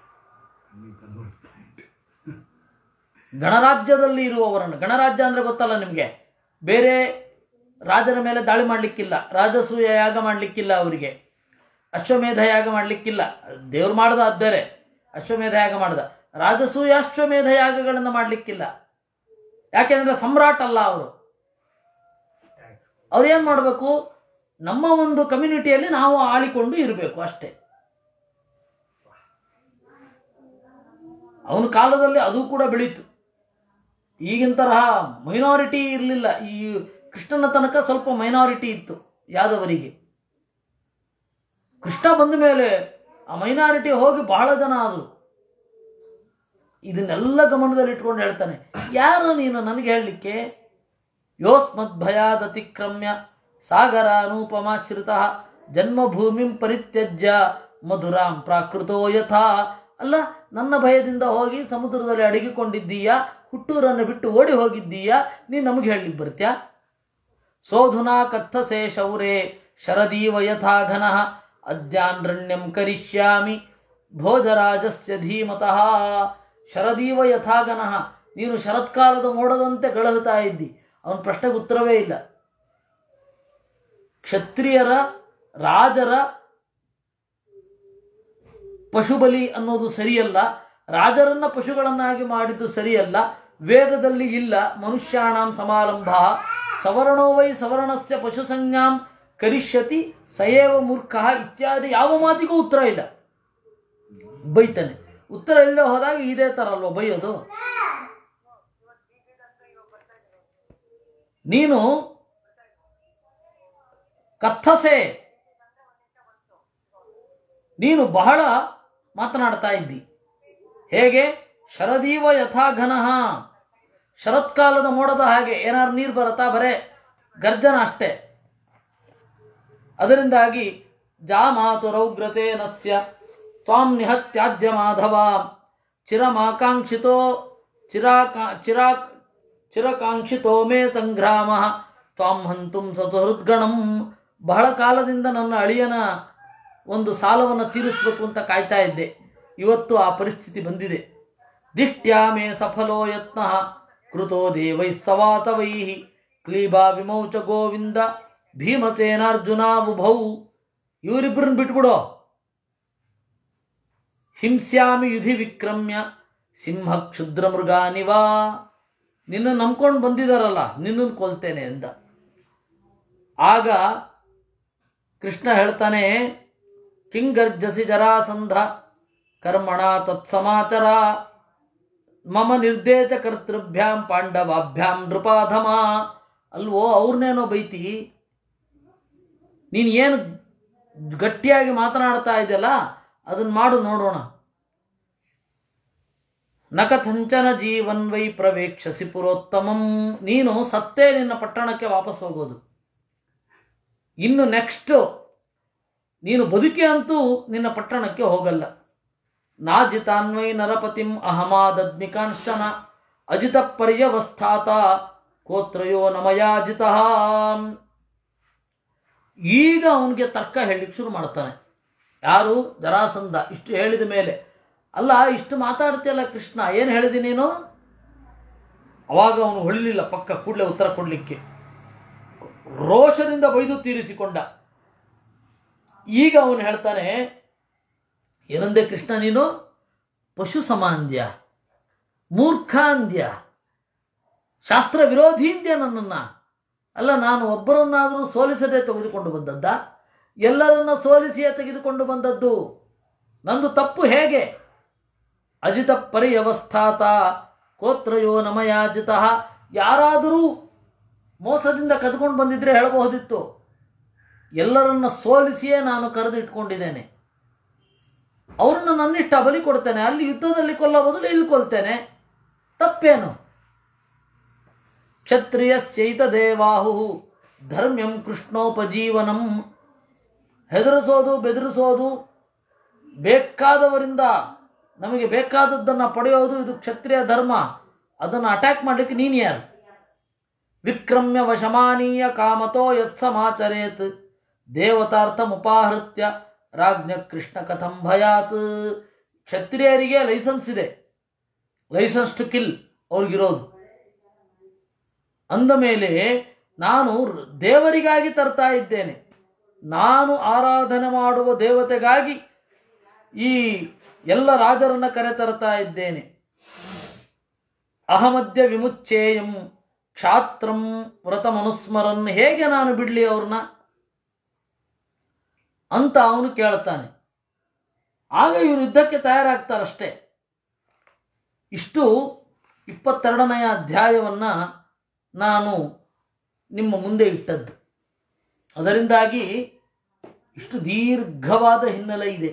ಗಣರಾಜ್ಯದಲ್ಲಿ ಇರುವವರನ್ನು ಗಣರಾಜ್ಯ ಅಂದ್ರೆ ಗೊತ್ತಲ್ಲ ನಿಮಗೆ ಬೇರೆ ರಾಜರ ಮೇಲೆ ದಾಳಿ ಮಾಡಲಿಕ್ಕಿಲ್ಲ ರಾಜಸೂಯ ಯಾಗ ಮಾಡಲಿಕ್ಕಿಲ್ಲ ಅವರಿಗೆ ಅಶ್ವಮೇಧ ಯಾಗ ಮಾಡಲಿಕ್ಕಿಲ್ಲ ದೇವ್ರು ಮಾಡ್ದ ಅದ್ ಬೇರೆ ಅಶ್ವಮೇಧ ಯಾಗ ಮಾಡ್ದ ರಾಜಸೂಯ ಅಶ್ವಮೇಧ ಯಾಗಗಳನ್ನು ಮಾಡಲಿಕ್ಕಿಲ್ಲ ಯಾಕೆಂದ್ರೆ ಸಮ್ರಾಟ್ ಅಲ್ಲ ಅವರು ಅವ್ರು ಏನ್ ಮಾಡಬೇಕು ನಮ್ಮ ಒಂದು ಕಮ್ಯುನಿಟಿಯಲ್ಲಿ ನಾವು ಆಳಿಕೊಂಡು ಇರಬೇಕು ಅಷ್ಟೇ ಅವನ ಕಾಲದಲ್ಲಿ ಅದು ಕೂಡ ಬೆಳೀತು ಈಗಿನ ತರಹ ಮೈನಾರಿಟಿ ಇರಲಿಲ್ಲ ಈ ಕೃಷ್ಣನ ತನಕ ಸ್ವಲ್ಪ ಮೈನಾರಿಟಿ ಇತ್ತು ಯಾದವರಿಗೆ ಕೃಷ್ಣ ಬಂದ ಮೇಲೆ ಆ ಮೈನಾರಿಟಿ ಹೋಗಿ ಬಹಳ ಜನ ಆದರು ಇದನ್ನೆಲ್ಲ ಗಮನದಲ್ಲಿ ಇಟ್ಕೊಂಡು ಹೇಳ್ತಾನೆ ಯಾರು ನೀನು ನನಗೆ ಹೇಳಲಿಕ್ಕೆ ಯೋಸ್ಮದ್ ಭಯಾದ್ ಅತಿಕ್ರಮ್ಯ ಸಾಗರ ಅನೂಪಮಾಶ್ರಿತ ಜನ್ಮಭೂಮಿಂ ಪರಿತ್ಯಜ್ಯ ಮಧುರಾಂ ಪ್ರಾಕೃತೋ ಯಥಾ ಅಲ್ಲ ನನ್ನ ಭಯದಿಂದ ಹೋಗಿ ಸಮುದ್ರದಲ್ಲಿ ಅಡಗಿಕೊಂಡಿದ್ದೀಯಾ ಹುಟ್ಟೂರನ್ನು ಬಿಟ್ಟು ಓಡಿ ಹೋಗಿದ್ದೀಯಾ ನೀನು ನಮಗೆ ಹೇಳಲಿಕ್ಕೆ ಬರ್ತ್ಯಾ ಸೋಧುನಾ ಕಥಸೆ ಶೌರೇ ಶರದೀವ ಯಥಾ ಘನಃ ಅದ್ಯಾನ್ರಣ್ಯಂ ಕರಿಷ್ಯಾಮಿ ಭೋಜರಾಜಸ್ಯ ಧೀಮತಃ ಶರದೀವ ಯಥಾ ಘನಃ ನೀನು ಶರತ್ಕಾಲದ ಮೋಡದಂತೆ ಗಳಹುತ್ತಾ ಇದ್ದಿ ಅವನ ಪ್ರಶ್ನೆಗೆ ಉತ್ತರವೇ ಇಲ್ಲ ಕ್ಷತ್ರಿಯರ ರಾಜರ ಪಶುಬಲಿ ಅನ್ನೋದು ಸರಿಯಲ್ಲ ರಾಜರನ್ನ ಪಶುಗಳನ್ನಾಗಿ ಮಾಡಿದ್ದು ಸರಿಯಲ್ಲ ವೇದದಲ್ಲಿ ಇಲ್ಲ ಮನುಷ್ಯಾಣಂ ಸಮಾರಂಭ ಸವರ್ಣೋ ವೈ ಸವರ್ಣಸ್ಯ ಪಶುಸಂಜ್ಞಾಂ ಕರಿಷ್ಯತಿ ಸಯೇವ ಮೂರ್ಖ ಇತ್ಯಾದಿ ಯಾವ ಮಾತಿಗೂ ಉತ್ತರ ಇಲ್ಲ ಬೈತಾನೆ ಉತ್ತರ ಇಲ್ಲದೆ ಹೋದಾಗ ಇದೇ ತರ ಅಲ್ವಾ ಬೈಯೋದು ನೀನು ಕಥಸೆ ನೀನು ಬಹಳ ಮಾತನಾಡ್ತಾ ಇದ್ದಿ ಹೇಗೆ ಶರದೀವ ಯಥಾಘನಃ ಶರತ್ಕಾಲದ ಮೋಡದ ಹಾಗೆ ಏನಾದ್ರು ನೀರು ಬರುತ್ತಾ ಬರೇ ಗರ್ಜನ ಅಷ್ಟೇ ಅದರಿಂದಾಗಿ ಜಾಮಾತುರೌಗ್ರತೆ ನಸ್ಯ ತ್ವಾಂ ನಿಹತ್ಯಾದ್ಯ ಮಾಧವ ಚಿರಮಾಕಾಂಕ್ಷಿತೋ ಚಿರಾಕಾ ಚಿರಾ ಚಿರಕಾಂಕ್ಷಿತೋ ಮೇ ಸಂಗ್ರಾಮ ತ್ವಾಂ ಹಂತುಂ ಸತುಹೃದ್ಗಣಂ ಬಹಳ ಕಾಲದಿಂದ ನನ್ನ ಅಳಿಯನ ಒಂದು ಸಾಲವನ್ನು ತೀರಿಸಬೇಕು ಅಂತ ಕಾಯ್ತಾ ಇದ್ದೆ ಇವತ್ತು ಆ ಪರಿಸ್ಥಿತಿ ಬಂದಿದೆ ದಿಷ್ಟ್ಯಾ ಮೇ ಸಫಲೋ ಯತ್ನ ಕೃತೋ ದೇವೈ ಸವಾತವೈ ಕ್ಲೀಬಾ ವಿಮೌಚ ಗೋವಿಂದ ಭೀಮಸೇನಾರ್ಜುನಾವುಭೌ ಇವರಿಬ್ಬರನ್ನ ಬಿಟ್ಬಿಡೋ ಹಿಂಸ್ಯಾಮಿ ಯುಧಿ ವಿಕ್ರಮ್ಯ ಸಿಂಹ ಕ್ಷುದ್ರ ಮೃಗಾನಿವಾ ನಿನ್ನ ನಂಬ್ಕೊಂಡು ಬಂದಿದಾರಲ್ಲ ನಿನ್ನನ್ನು ಕೊಲ್ತೇನೆ ಎಂದ ಆಗ ಕೃಷ್ಣ ಹೇಳ್ತಾನೆ ಕಿಂಗರ್ಜಸಿ ಜರಾಸಂಧ ಕರ್ಮಣ ತತ್ಸಮಾಚರ ಮಮ ನಿರ್ದೇಶ ಕರ್ತೃಭ್ಯಾಂ ಪಾಂಡವಾಭ್ಯಾಂ ನೃಪಾಧಮ ಅಲ್ವೋ ಅವ್ರನ್ನೇನೋ ಬೈತಿ ನೀನು ಏನು ಗಟ್ಟಿಯಾಗಿ ಮಾತನಾಡ್ತಾ ಇದೆಯಲ್ಲ ಅದನ್ನ ಮಾಡು ನೋಡೋಣ ನಕಥಂಚನ ಜೀವನ್ ವೈ ಪ್ರವೇಕ್ಷಸಿ ಪುರೋತ್ತಮಂ ನೀನು ಸತ್ತೇ ನಿನ್ನ ಪಟ್ಟಣಕ್ಕೆ ವಾಪಸ್ ಹೋಗೋದು ಇನ್ನು ನೆಕ್ಸ್ಟ್ ನೀನು ಬದುಕಿ ಅಂತೂ ನಿನ್ನ ಪಟ್ಟಣಕ್ಕೆ ಹೋಗಲ್ಲ ನಾಜಿತಾನ್ವೈ ನರಪತಿಂ ಅಹಮಾದದ್ಮಿ ಕಾಂಶ್ಚನ ಅಜಿತ ಪರ್ಯವಸ್ಥಾತ ಕೋತ್ರಯೋ ನಮಯಾಜಿತ ಈಗ ಅವನಿಗೆ ತರ್ಕ ಹೇಳಲಿಕ್ಕೆ ಶುರು ಮಾಡ್ತಾನೆ ಯಾರು ಜರಾಸಂಧ ಇಷ್ಟು ಹೇಳಿದ ಮೇಲೆ ಅಲ್ಲ ಇಷ್ಟು ಮಾತಾಡ್ತೀಯಲ್ಲ ಕೃಷ್ಣ ಏನು ಹೇಳಿದಿ ನೀನು ಅವಾಗ ಅವನು ಹೊಳ್ಳಿಲ್ಲ ಪಕ್ಕ ಕೂಡಲೇ ಉತ್ತರ ಕೊಡಲಿಕ್ಕೆ ರೋಷದಿಂದ ಬೈದು ತೀರಿಸಿಕೊಂಡ ಈಗ ಅವನು ಹೇಳ್ತಾನೆ ಏನಂದೆ ಕೃಷ್ಣ ನೀನು ಪಶು ಸಮಾಂದ್ಯ ಮೂರ್ಖಾಂದ್ಯ ಶಾಸ್ತ್ರ ವಿರೋಧೀಂದ್ಯ ನನ್ನನ್ನು ಅಲ್ಲ ನಾನು ಒಬ್ಬರನ್ನಾದರೂ ಸೋಲಿಸದೆ ತೆಗೆದುಕೊಂಡು ಬಂದದ್ದ ಎಲ್ಲರನ್ನ ಸೋಲಿಸಿಯೇ ತೆಗೆದುಕೊಂಡು ಬಂದದ್ದು ನಂದು ತಪ್ಪು ಹೇಗೆ ಅಜಿತ ಪರ್ಯವಸ್ಥಾತ ಕೋತ್ರಯೋ ನಮಯಾಜಿತ ಯಾರಾದರೂ ಮೋಸದಿಂದ ಕದ್ಕೊಂಡು ಬಂದಿದ್ರೆ ಹೇಳಬಹುದಿತ್ತು ಎಲ್ಲರನ್ನ ಸೋಲಿಸಿಯೇ ನಾನು ಕರೆದು ಇಟ್ಕೊಂಡಿದ್ದೇನೆ ಅವ್ರನ್ನ ನನ್ನಿಷ್ಟ ಬಲಿ ಕೊಡ್ತೇನೆ ಅಲ್ಲಿ ಯುದ್ಧದಲ್ಲಿ ಕೊಲ್ಲ ಬದಲು ಇಲ್ಲಿ ಕೊಲ್ತೇನೆ ತಪ್ಪೇನು ಕ್ಷತ್ರಿಯಶ್ಚೈತ ದೇವಾಹು ಧರ್ಮ್ಯಂ ಕೃಷ್ಣೋಪಜೀವನಂ ಹೆದರಿಸೋದು ಬೆದರಿಸೋದು ಬೇಕಾದವರಿಂದ ನಮಗೆ ಬೇಕಾದದ್ದನ್ನು ಪಡೆಯೋದು ಇದು ಕ್ಷತ್ರಿಯ ಧರ್ಮ ಅದನ್ನು ಅಟ್ಯಾಕ್ ಮಾಡಲಿಕ್ಕೆ ನೀನು ಯಾರು ವಿಕ್ರಮ್ಯ ವಶಮಾನೀಯ ಕಾಮತೋ ಯತ್ಸಮಾಚರೇತ್ ದೇವತಾರ್ಥಮುಪಾಹೃತ್ಯ ರಾಜ್ಞ ಕೃಷ್ಣ ಕಥಂ ಭಯಾತ್ ಕ್ಷತ್ರಿಯರಿಗೆ ಲೈಸೆನ್ಸ್ ಇದೆ ಲೈಸೆನ್ಸ್ ಟು ಕಿಲ್ ಅವ್ರಿಗಿರೋದು ಅಂದ ಮೇಲೆ ನಾನು ದೇವರಿಗಾಗಿ ತರ್ತಾ ಇದ್ದೇನೆ ನಾನು ಆರಾಧನೆ ಮಾಡುವ ದೇವತೆಗಾಗಿ ಈ ಎಲ್ಲ ರಾಜರನ್ನ ಕರೆತರ್ತಾ ಇದ್ದೇನೆ ಅಹಮದ್ಯ ವಿಮುಚ್ಚೇಯಂ ಕ್ಷಾತ್ರಂ ವ್ರತಮನುಸ್ಮರನ್ ಹೇಗೆ ನಾನು ಬಿಡ್ಲಿ ಅವ್ರನ್ನ ಅಂತ ಅವನು ಕೇಳ್ತಾನೆ ಆಗ ಇವರು ಯುದ್ಧಕ್ಕೆ ತಯಾರಾಗ್ತಾರಷ್ಟೇ ಇಷ್ಟು ಇಪ್ಪತ್ತೆರಡನೆಯ ಅಧ್ಯಾಯವನ್ನ ನಾನು ನಿಮ್ಮ ಮುಂದೆ ಇಟ್ಟದ್ದು ಅದರಿಂದಾಗಿ ಇಷ್ಟು ದೀರ್ಘವಾದ ಹಿನ್ನೆಲೆ ಇದೆ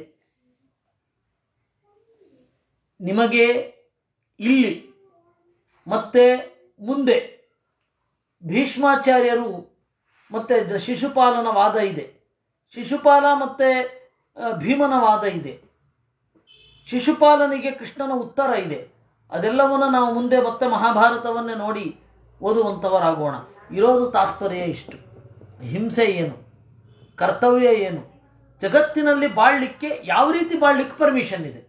ನಿಮಗೆ ಇಲ್ಲಿ ಮತ್ತೆ ಮುಂದೆ ಭೀಷ್ಮಾಚಾರ್ಯರು ಮತ್ತೆ ಜ- ಶಿಶುಪಾಲನ ವಾದ ಇದೆ ಶಿಶುಪಾಲ ಮತ್ತೆ ಆ, ಭೀಮನ ವಾದ ಇದೆ ಶಿಶುಪಾಲನಿಗೆ ಕೃಷ್ಣನ ಉತ್ತರ ಇದೆ ಅದೆಲ್ಲವನ್ನು ನಾವು ಮುಂದೆ ಮತ್ತೆ ಮಹಾಭಾರತವನ್ನೇ ನೋಡಿ ಓದುವಂಥವರಾಗೋಣ ಇರೋದು ತಾತ್ಪರ್ಯ ಇಷ್ಟು ಹಿಂಸೆ ಏನು ಕರ್ತವ್ಯ ಏನು ಜಗತ್ತಿನಲ್ಲಿ ಬಾಳ್ಲಿಕ್ಕೆ ಯಾವ ರೀತಿ ಬಾಳ್ಲಿಕ್ಕೆ ಪರ್ಮಿಷನ್ ಇದೆ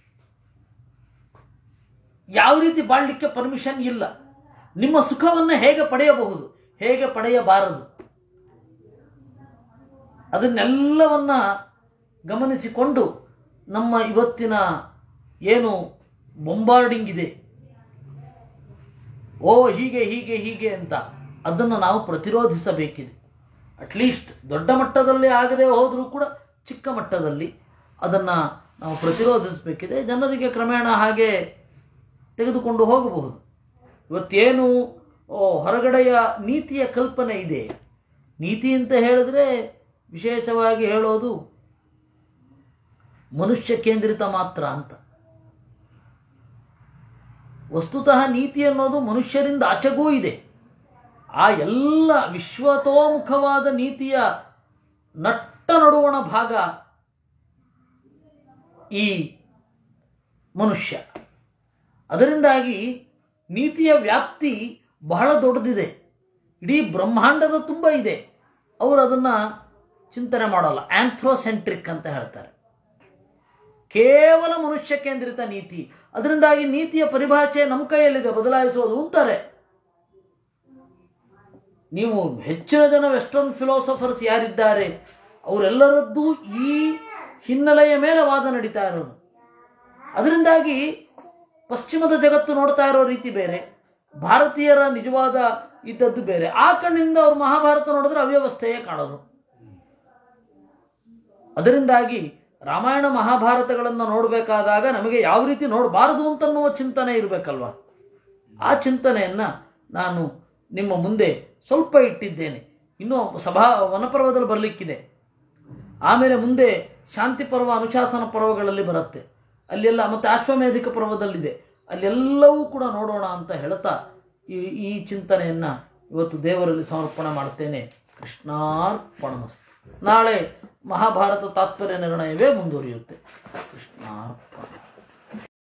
ಯಾವ ರೀತಿ ಬಾಳ್ಲಿಕ್ಕೆ ಪರ್ಮಿಷನ್ ಇಲ್ಲ ನಿಮ್ಮ ಸುಖವನ್ನು ಹೇಗೆ ಪಡೆಯಬಹುದು ಹೇಗೆ ಪಡೆಯಬಾರದು ಅದನ್ನೆಲ್ಲವನ್ನ ಗಮನಿಸಿಕೊಂಡು ನಮ್ಮ ಇವತ್ತಿನ ಏನು ಬೊಂಬಾರ್ಡಿಂಗ್ ಇದೆ ಓ ಹೀಗೆ ಹೀಗೆ ಹೀಗೆ ಅಂತ ಅದನ್ನು ನಾವು ಪ್ರತಿರೋಧಿಸಬೇಕಿದೆ ಅಟ್ಲೀಸ್ಟ್ ದೊಡ್ಡ ಮಟ್ಟದಲ್ಲಿ ಆಗದೆ ಹೋದರೂ ಕೂಡ ಚಿಕ್ಕ ಮಟ್ಟದಲ್ಲಿ ಅದನ್ನು ನಾವು ಪ್ರತಿರೋಧಿಸಬೇಕಿದೆ ಜನರಿಗೆ ಕ್ರಮೇಣ ಹಾಗೆ ತೆಗೆದುಕೊಂಡು ಹೋಗಬಹುದು ಇವತ್ತೇನು ಓ, ಹೊರಗಡೆಯ ನೀತಿಯ ಕಲ್ಪನೆ ಇದೆ ನೀತಿ ಅಂತ ಹೇಳಿದ್ರೆ ವಿಶೇಷವಾಗಿ ಹೇಳೋದು ಮನುಷ್ಯ ಕೇಂದ್ರಿತ ಮಾತ್ರ ಅಂತ ವಸ್ತುತಃ ನೀತಿ ಅನ್ನೋದು ಮನುಷ್ಯರಿಂದ ಆಚೆಗೂ ಇದೆ ಆ ಎಲ್ಲ ವಿಶ್ವತೋಮುಖವಾದ ನೀತಿಯ ನಟ್ಟ ನಡುವಣ ಭಾಗ ಈ ಮನುಷ್ಯ ಅದರಿಂದಾಗಿ ನೀತಿಯ ವ್ಯಾಪ್ತಿ ಬಹಳ ದೊಡ್ಡದಿದೆ ಇಡೀ ಬ್ರಹ್ಮಾಂಡದ ತುಂಬ ಇದೆ ಅವರು ಅದನ್ನು ಚಿಂತನೆ ಮಾಡಲ್ಲ ಆಂಥ್ರೋಸೆಂಟ್ರಿಕ್ ಅಂತ ಹೇಳ್ತಾರೆ ಕೇವಲ ಮನುಷ್ಯ ಕೇಂದ್ರಿತ ನೀತಿ ಅದರಿಂದಾಗಿ ನೀತಿಯ ಪರಿಭಾಷೆ ನಮ್ಮ ಕೈಯಲ್ಲಿದೆ ಬದಲಾಯಿಸೋದು ಅಂತಾರೆ ನೀವು ಹೆಚ್ಚಿನ ಜನ ವೆಸ್ಟರ್ನ್ ಫಿಲಾಸಫರ್ಸ್ ಯಾರಿದ್ದಾರೆ ಅವರೆಲ್ಲರದ್ದು ಈ ಹಿನ್ನೆಲೆಯ ಮೇಲೆ ವಾದ ನಡೀತಾ ಇರೋದು ಅದರಿಂದಾಗಿ ಪಶ್ಚಿಮದ ಜಗತ್ತು ನೋಡ್ತಾ ಇರೋ ರೀತಿ ಬೇರೆ ಭಾರತೀಯರ ನಿಜವಾದ ಇದ್ದದ್ದು ಬೇರೆ ಆ ಕಣ್ಣಿಂದ ಅವ್ರು ಮಹಾಭಾರತ ನೋಡಿದ್ರೆ ಅವ್ಯವಸ್ಥೆಯೇ ಕಾಣೋದು ಅದರಿಂದಾಗಿ ರಾಮಾಯಣ ಮಹಾಭಾರತಗಳನ್ನು ನೋಡಬೇಕಾದಾಗ ನಮಗೆ ಯಾವ ರೀತಿ ನೋಡಬಾರದು ಅಂತನ್ನುವ ಚಿಂತನೆ ಇರಬೇಕಲ್ವ ಆ ಚಿಂತನೆಯನ್ನು ನಾನು ನಿಮ್ಮ ಮುಂದೆ ಸ್ವಲ್ಪ ಇಟ್ಟಿದ್ದೇನೆ ಇನ್ನೂ ಸಭಾ ವನಪರ್ವದಲ್ಲಿ ಬರಲಿಕ್ಕಿದೆ ಆಮೇಲೆ ಮುಂದೆ ಶಾಂತಿ ಪರ್ವ ಅನುಶಾಸನ ಪರ್ವಗಳಲ್ಲಿ ಬರುತ್ತೆ ಅಲ್ಲೆಲ್ಲ ಮತ್ತು ಅಶ್ವಮೇಧಿಕ ಪರ್ವದಲ್ಲಿದೆ ಅಲ್ಲೆಲ್ಲವೂ ಕೂಡ ನೋಡೋಣ ಅಂತ ಹೇಳ್ತಾ ಈ ಈ ಚಿಂತನೆಯನ್ನು ಇವತ್ತು ದೇವರಲ್ಲಿ ಸಮರ್ಪಣೆ ಮಾಡ್ತೇನೆ ಕೃಷ್ಣಾರ್ಪಣಮಸ್ತು ನಾಳೆ ಮಹಾಭಾರತ ತಾತ್ಪರ್ಯ ನಿರ್ಣಯವೇ ಮುಂದುವರಿಯುತ್ತೆ ಕೃಷ್ಣಾರ್ಪಣ